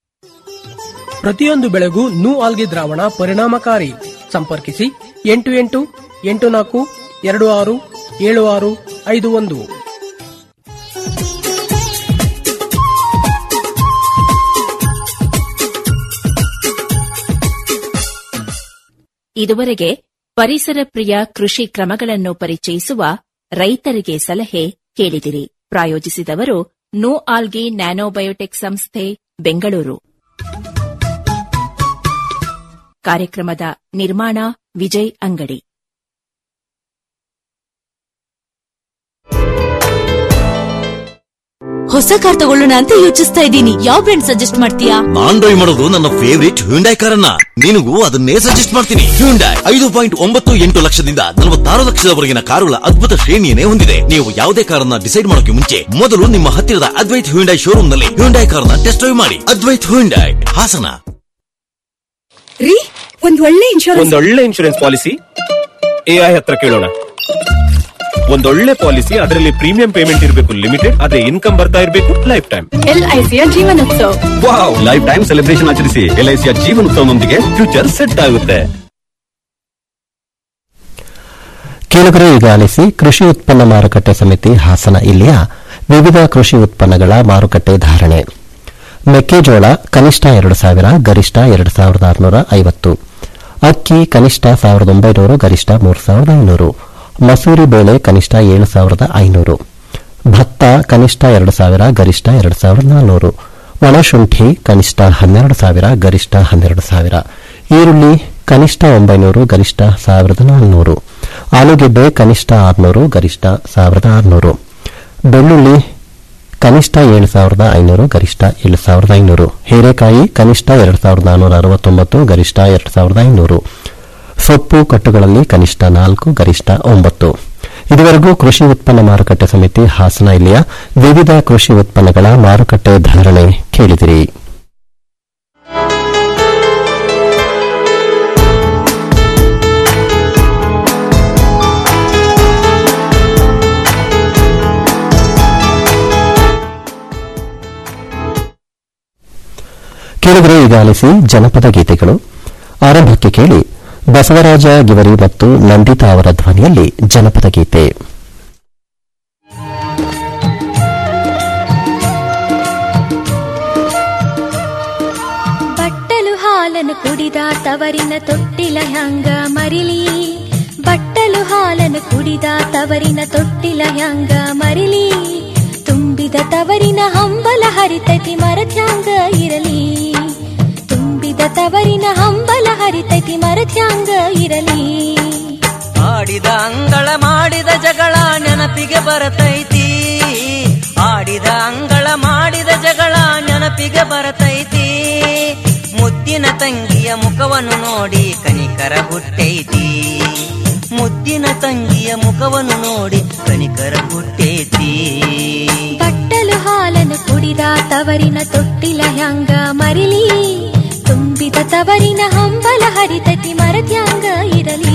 ಪ್ರತಿಯೊಂದು ಬೆಳೆಗೂ ನೂ ಆಲ್ಗೆ ದ್ರಾವಣ ಪರಿಣಾಮಕಾರಿ ಸಂಪರ್ಕಿಸಿ ಎಂಟು ಎಂಟು ಎಂಟು ನಾಲ್ಕು ಎರಡು ಆರು ಏಳು ಆರು ಐದು ಒಂದು ಇದುವರೆಗೆ ಪರಿಸರ ಪ್ರಿಯ ಕೃಷಿ ಕ್ರಮಗಳನ್ನು ಪರಿಚಯಿಸುವ ರೈತರಿಗೆ ಸಲಹೆ ಕೇಳಿದಿರಿ ಪ್ರಾಯೋಜಿಸಿದವರು ನೋ ಆಲ್ಗಿ ನ್ಯಾನೋಬಯೋಟೆಕ್ ಸಂಸ್ಥೆ ಬೆಂಗಳೂರು ಕಾರ್ಯಕ್ರಮದ ನಿರ್ಮಾಣ ವಿಜಯ್ ಅಂಗಡಿ ಹೊಸ ಕಾರ್ ತಗೊಳ್ಳೋಣ ಅಂತ ಯೋಚಿಸ್ತಾ ಇದ್ದೀನಿ ಯಾವ ಬ್ರ್ಯಾಂಡ್ ಸಜೆಸ್ಟ್ ಮಾಡ್ತೀಯಾ ನಾನ್ ಡ್ರೈವ್ ಮಾಡೋದು ನನ್ನ ಫೇವರಿಟ್ ಹ್ಯುಂಡೈ ಕಾರನ್ನ ನಿನಗೂ ಅದನ್ನೇ ಸಜೆಸ್ಟ್ ಮಾಡ್ತೀನಿ ಹ್ಯುಂಡೈ ಐದು ಪಾಯಿಂಟ್ ಒಂಬತ್ತು ಎಂಟು ಲಕ್ಷದಿಂದ ನಲವತ್ತಾರು ಲಕ್ಷದವರೆಗಿನ ಕಾರುಗಳ ಅದ್ಭುತ ಶ್ರೇಣಿಯನ್ನೇ ಹೊಂದಿದೆ ನೀವು ಯಾವುದೇ ಕಾರನ್ನ ಡಿಸೈಡ್ ಮಾಡೋಕೆ ಮುಂಚೆ ಮೊದಲು ನಿಮ್ಮ ಹತ್ತಿರದ ಅದ್ವೈತ್ ಹ್ಯುಂಡೈ ಶೋರೂಮ್ ನಲ್ಲಿ ಹ್ಯುಂಡೈ ಕಾರನ್ನ ಟೆಸ್ಟ್ ಡ್ರೈವ್ ಮಾಡಿ ಅದ್ವೈತ್ ಹ್ಯುಂಡೈ ಹಾಸನ ರೀ ಒಂದ್ ಒಳ್ಳೆ ಇನ್ಶೂರೆನ್ಸ್ ಒಂದೊಳ್ಳೆ ಇನ್ಶೂರೆನ್ಸ್ ಪಾಲಿಸಿ ಎಐ ಹತ್ರ ಕೇಳೋಣ ಒಂದೊಳ್ಳೆ ಪಾಲಿಸಿ ಅದರಲ್ಲಿ ಪ್ರೀಮಿಯಂ ಪೇಮೆಂಟ್ ಇರಬೇಕು ಲಿಮಿಟೆಡ್ ಅದೇ ಇನ್ಕಮ್ ಬರ್ತಾ ಇರಬೇಕು ಲೈಫ್ ಟೈಮ್ ಎಲ್ಐಸಿಯ ಜೀವನೋತ್ಸವ ವಾವ್ ಲೈಫ್ ಟೈಮ್ ಸೆಲೆಬ್ರೇಷನ್ ಆಚರಿಸಿ ಎಲ್ಐಸಿಯ ಜೀವನೋತ್ಸವದೊಂದಿಗೆ ಫ್ಯೂಚರ್ ಸೆಟ್ ಆಗುತ್ತೆ ಕೇಳುಗರೆ ಈಗ ಆಲಿಸಿ ಕೃಷಿ ಉತ್ಪನ್ನ ಮಾರುಕಟ್ಟೆ ಸಮಿತಿ ಹಾಸನ ಇಲ್ಲಿಯ ವಿವಿಧ ಕೃಷಿ ಉತ್ಪನ್ನಗಳ ಮಾರುಕಟ್ಟೆ ಧಾರಣೆ ಮೆಕ್ಕೆಜೋಳ ಕನಿಷ್ಠ ಎರಡು ಸಾವಿರ ಗರಿಷ್ಠ ಎರಡು ಸಾವಿರದ ಆರುನೂರ ಐವತ್ತು ಅಕ್ಕಿ ಕನಿಷ್ಠ ಸಾವಿರದ ಒಂಬೈನೂರು ಗರಿಷ್ಠ ಮೂರು ಸಾವಿರದ ಐನೂರು ಮಸೂರಿ ಬೇಳೆ ಕನಿಷ್ಠ ಏಳು ಸಾವಿರದ ಐನೂರು ಭತ್ತ ಕನಿಷ್ಠ ಎರಡು ಸಾವಿರ ಗರಿಷ್ಠ ಎರಡು ಸಾವಿರದ ನಾನ್ನೂರು ಒಣಶುಂಠಿ ಕನಿಷ್ಠ ಹನ್ನೆರಡು ಸಾವಿರ ಗರಿಷ್ಠ ಹನ್ನೆರಡು ಸಾವಿರ ಈರುಳ್ಳಿ ಕನಿಷ್ಠ ಒಂಬೈನೂರು ಗರಿಷ್ಠ ಸಾವಿರದ ನಾನ್ನೂರು ಆಲೂಗೆಡ್ಡೆ ಕನಿಷ್ಠ ಆರುನೂರು ಗರಿಷ್ಠ ಸಾವಿರದ ಆರುನೂರು ಬೆಳ್ಳುಳ್ಳಿ ಕನಿಷ್ಠ ಏಳು ಸಾವಿರದ ಐನೂರು ಗರಿಷ್ಠ ಏಳು ಸಾವಿರದ ಐನೂರು ಹೀರೆಕಾಯಿ ಕನಿಷ್ಠ ಎರಡು ಸಾವಿರದ ನಾನ್ನೂರ ಅರವತ್ತೊಂಬತ್ತು ಗರಿಷ್ಠ ಎರಡು ಸಾವಿರದ ಐನೂರು ಸೊಪ್ಪು ಕಟ್ಟುಗಳಲ್ಲಿ ಕನಿಷ್ಠ ನಾಲ್ಕು ಗರಿಷ್ಠ ಒಂಬತ್ತು ಇದುವರೆಗೂ ಕೃಷಿ ಉತ್ಪನ್ನ ಮಾರುಕಟ್ಟೆ ಸಮಿತಿ ಹಾಸನ ಇಲ್ಲಿಯ ವಿವಿಧ ಕೃಷಿ ಉತ್ಪನ್ನಗಳ ಮಾರುಕಟ್ಟೆ ಧಾರಣೆ ಕೇಳಿದಿರಿ ಕೇಳಿದರೆ ಈಗ ಆಲಿಸಿ ಜನಪದ ಗೀತೆಗಳು ಆರಂಭಕ್ಕೆ ಕೇಳಿ ಬಸವರಾಜ ಗಿವರಿ ಮತ್ತು ನಂದಿತಾ ಅವರ ಧ್ವನಿಯಲ್ಲಿ ಜನಪದ ಗೀತೆ ಬಟ್ಟಲು ಹಾಲನ್ನು ಕುಡಿದ ತವರಿನ ತೊಟ್ಟಿಲ ಹ್ಯಾಂಗ ಮರಿಲಿ ಬಟ್ಟಲು ಹಾಲನ್ನು ಹಾಲನ್ನು ಕುಡಿದ ತವರಿನ ತೊಟ್ಟಿಲ ಹ್ಯಾಂಗ ಮರಿಲಿ ತುಂಬಿದ ತವರಿನ ಹಂಬಲ ಹರಿತೈತಿ ಮರತ್ಯಾಂಗ ಇರಲಿ ತುಂಬಿದ ತವರಿನ ಹಂಬಲ ಹರಿತೈತಿ ಮರತ್ಯಾಂಗ ಇರಲಿ ಆಡಿದ ಅಂಗಳ ಮಾಡಿದ ಜಗಳ ನೆನಪಿಗೆ ಬರತೈತಿ ಆಡಿದ ಅಂಗಳ ಮಾಡಿದ ಜಗಳ ನೆನಪಿಗೆ ಬರತೈತಿ ಮುದ್ದಿನ ತಂಗಿಯ ಮುಖವನ್ನು ನೋಡಿ ಕನಿಕರ ಹುಟ್ಟೈತಿ ಮುದ್ದಿನ ತಂಗಿಯ ಮುಖವನ್ನು ನೋಡಿ ಕನಿಕರ ಹುಟ್ಟೈತಿ ಬಟ್ಟಲು ಹಾಲನ್ನು ಕುಡಿದ ತವರಿನ ತೊಟ್ಟಿಲ ಹ್ಯಾಂಗ ಮರಿಲಿ ತುಂಬಿದ ತವರಿನ ಹಂಬಲ ಹರಿತೈತಿ ಮರತ್ಯಾಂಗ ಇರಲಿ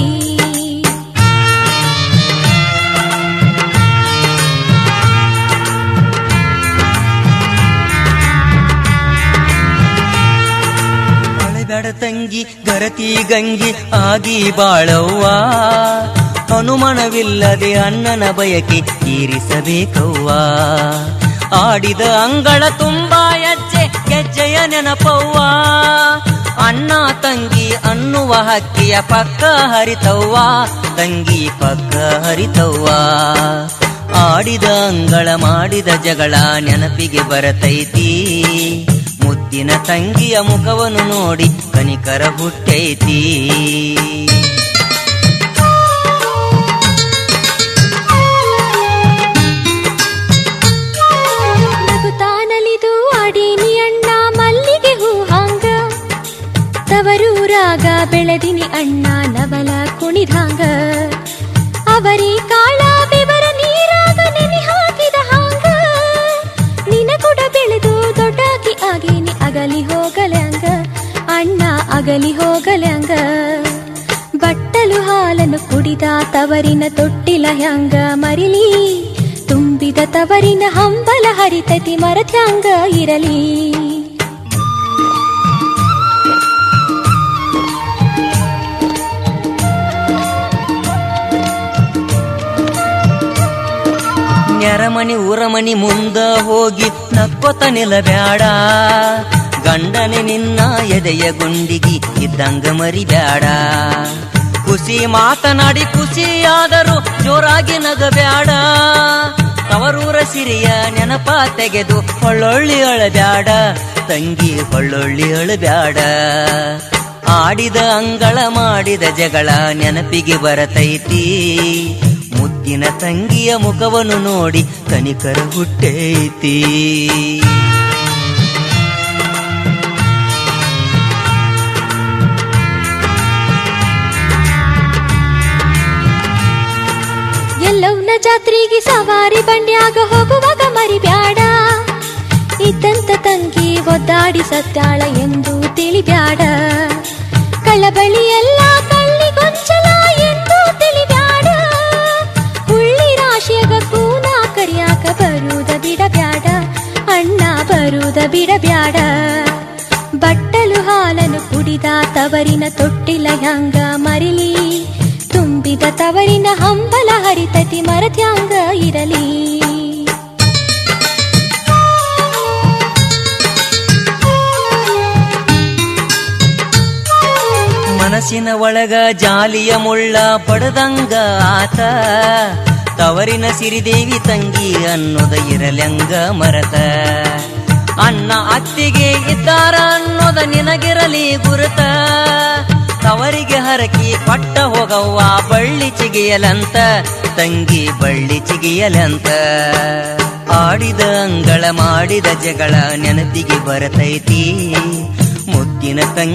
ಅಳಬೇಡ ತಂಗಿ ಗರತಿ ಗಂಗಿ ಆಗಿ ಬಾಳವ್ವ ಅನುಮಾನವಿಲ್ಲದೆ ಅಣ್ಣನ ಬಯಕೆ ತೀರಿಸಬೇಕವ್ವ ಆಡಿದ ಅಂಗಳ ತುಂಬಾ ಹೆಜ್ಜೆ ಗೆಜ್ಜೆಯ ನೆನಪವ್ವ ಅಣ್ಣ ತಂಗಿ ಅನ್ನುವ ಹಕ್ಕಿಯ ಪಕ್ಕ ಹರಿತವ್ವ ತಂಗಿ ಪಕ್ಕ ಹರಿತವ್ವ ಆಡಿದ ಅಂಗಳ ಮಾಡಿದ ಜಗಳ ನೆನಪಿಗೆ ಬರತೈತಿ ಮುದ್ದಿನ ತಂಗಿಯ ಮುಖವನ್ನು ನೋಡಿ ಕನಿಕರ ಹುಟ್ಟೈತಿ ನಗುತ್ತಾನಲಿದು ಅಡೀನಿ ಅಣ್ಣ ಮಲ್ಲಿಗೆ ಹೂ ಹಾಂಗ ತವರೂರಾಗ ಬೆಳೆದಿನಿ ಅಣ್ಣ ನವಲ ಕುಣಿದಾಂಗ ಅವರಿ ಕಾಳ ಬೆವರ ನೀರಾಗ ನೆನೆ ಹಾಕಿದ ಹಾಂಗ ನಿನ ಕೂಡ ಬೆಳೆದು ದೊಡ್ಡಾಗಿ ಆಗೇನಿ ಅಗಲಿ ಹೋಗಲ್ಯಾಂಗ ಅಣ್ಣ ಅಗಲಿ ಹೋಗಲ್ಯಾಂಗ ಬಟ್ಟಲು ಹಾಲನ್ನು ಕುಡಿದ ತವರಿನ ತೊಟ್ಟಿಲ ಹ್ಯಾಂಗ ಮರಿಲಿ ತುಂಬಿದ ತವರಿನ ಹಂಬಲ ಹರಿತತಿ ಮರತ್ಯಾಂಗ ಇರಲಿ ನೆರಮನಿ ಊರಮನಿ ಮುಂದ ಹೋಗಿ ನಕ್ಕೊತ ನಿಲ್ಲಬ್ಯಾಡ ಗಂಡನೆ ನಿನ್ನ ಎದೆಯ ಗುಂಡಿಗಿ ಇದ್ದಂಗ ಮರಿಬ್ಯಾಡ ಖುಷಿ ಮಾತನಾಡಿ ಖುಷಿಯಾದರೂ ಜೋರಾಗಿ ನಗಬ್ಯಾಡ ತವರೂರ ಸಿರಿಯ ನೆನಪ ತೆಗೆದು ಹೊಳ್ಳೊಳ್ಳಿ ಅಳಬ್ಯಾಡ ತಂಗಿ ಹೊಳ್ಳೊಳ್ಳಿ ಅಳಬ್ಯಾಡ ಆಡಿದ ಅಂಗಳ ಮಾಡಿದ ಜಗಳ ನೆನಪಿಗೆ ಬರತೈತಿ ಮುದ್ದಿನ ತಂಗಿಯ ಮುಖವನ್ನು ನೋಡಿ ಕನಿಕರ ಹುಟ್ಟೈತಿ ಎಲ್ಲವ್ನ ಜಾತ್ರೆಗೆ ಸವಾರಿ ಬಂಡ್ಯಾಗ ಹೋಗುವಾಗ ಮರಿಬ್ಯಾಡ ಇದ್ದಂತ ತಂಗಿ ಒದ್ದಾಡಿ ಸತ್ತಾಳ ಎಂದು ತಿಳಿಬ್ಯಾಡ ಕಳಬಳಿ ಎಲ್ಲ ಕಳ್ಳಿಗೊಂಚಲ ಎಂದು ತಿಳಿಬ್ಯಾಡ ಹುಳ್ಳಿ ರಾಶಿಯಾಗ ಕೂನ ಕರಿಯಾಕ ಬರುವುದ ಬಿಡಬ್ಯಾಡ ಅಣ್ಣ ಬರುವುದ ಬಿಡಬ್ಯಾಡ ಬಟ್ಟಲು ಹಾಲನ್ನು ಕುಡಿದ ತವರಿನ ತೊಟ್ಟಿಲ ಹ್ಯಾಂಗ ಮರಿಲಿ ತುಂಬಿದ ತವರಿನ ಹಂಬಲ ಹರಿತತಿ ಮರತ್ಯಾಂಗ ಇರಲಿ ಮನಸ್ಸಿನ ಒಳಗ ಜಾಲಿಯ ಮುಳ್ಳ ಪಡೆದಂಗ ಆತ ತವರಿನ ಸಿರಿದೇವಿ ತಂಗಿ ಅನ್ನೋದ ಇರಲಂಗ ಮರತ ಅಣ್ಣ ಅತ್ತಿಗೆ ಇದ್ದಾರ ಅನ್ನೋದ ನಿನಗಿರಲಿ ಗುರುತ ತವರಿಗೆ ಹರಕಿ ಪಟ್ಟ ಹೋಗವ್ವ ಬಳ್ಳಿ ಚಿಗಿಯಲಂತ ತಂಗಿ ಬಳ್ಳಿ ಚಿಗಿಯಲಂತ ಆಡಿದ ಅಂಗಳ ಮಾಡಿದ ಜಗಳ ನೆನಪಿಗೆ ಬರತೈತಿ ಮುದ್ದಿನ ತಂಗಿ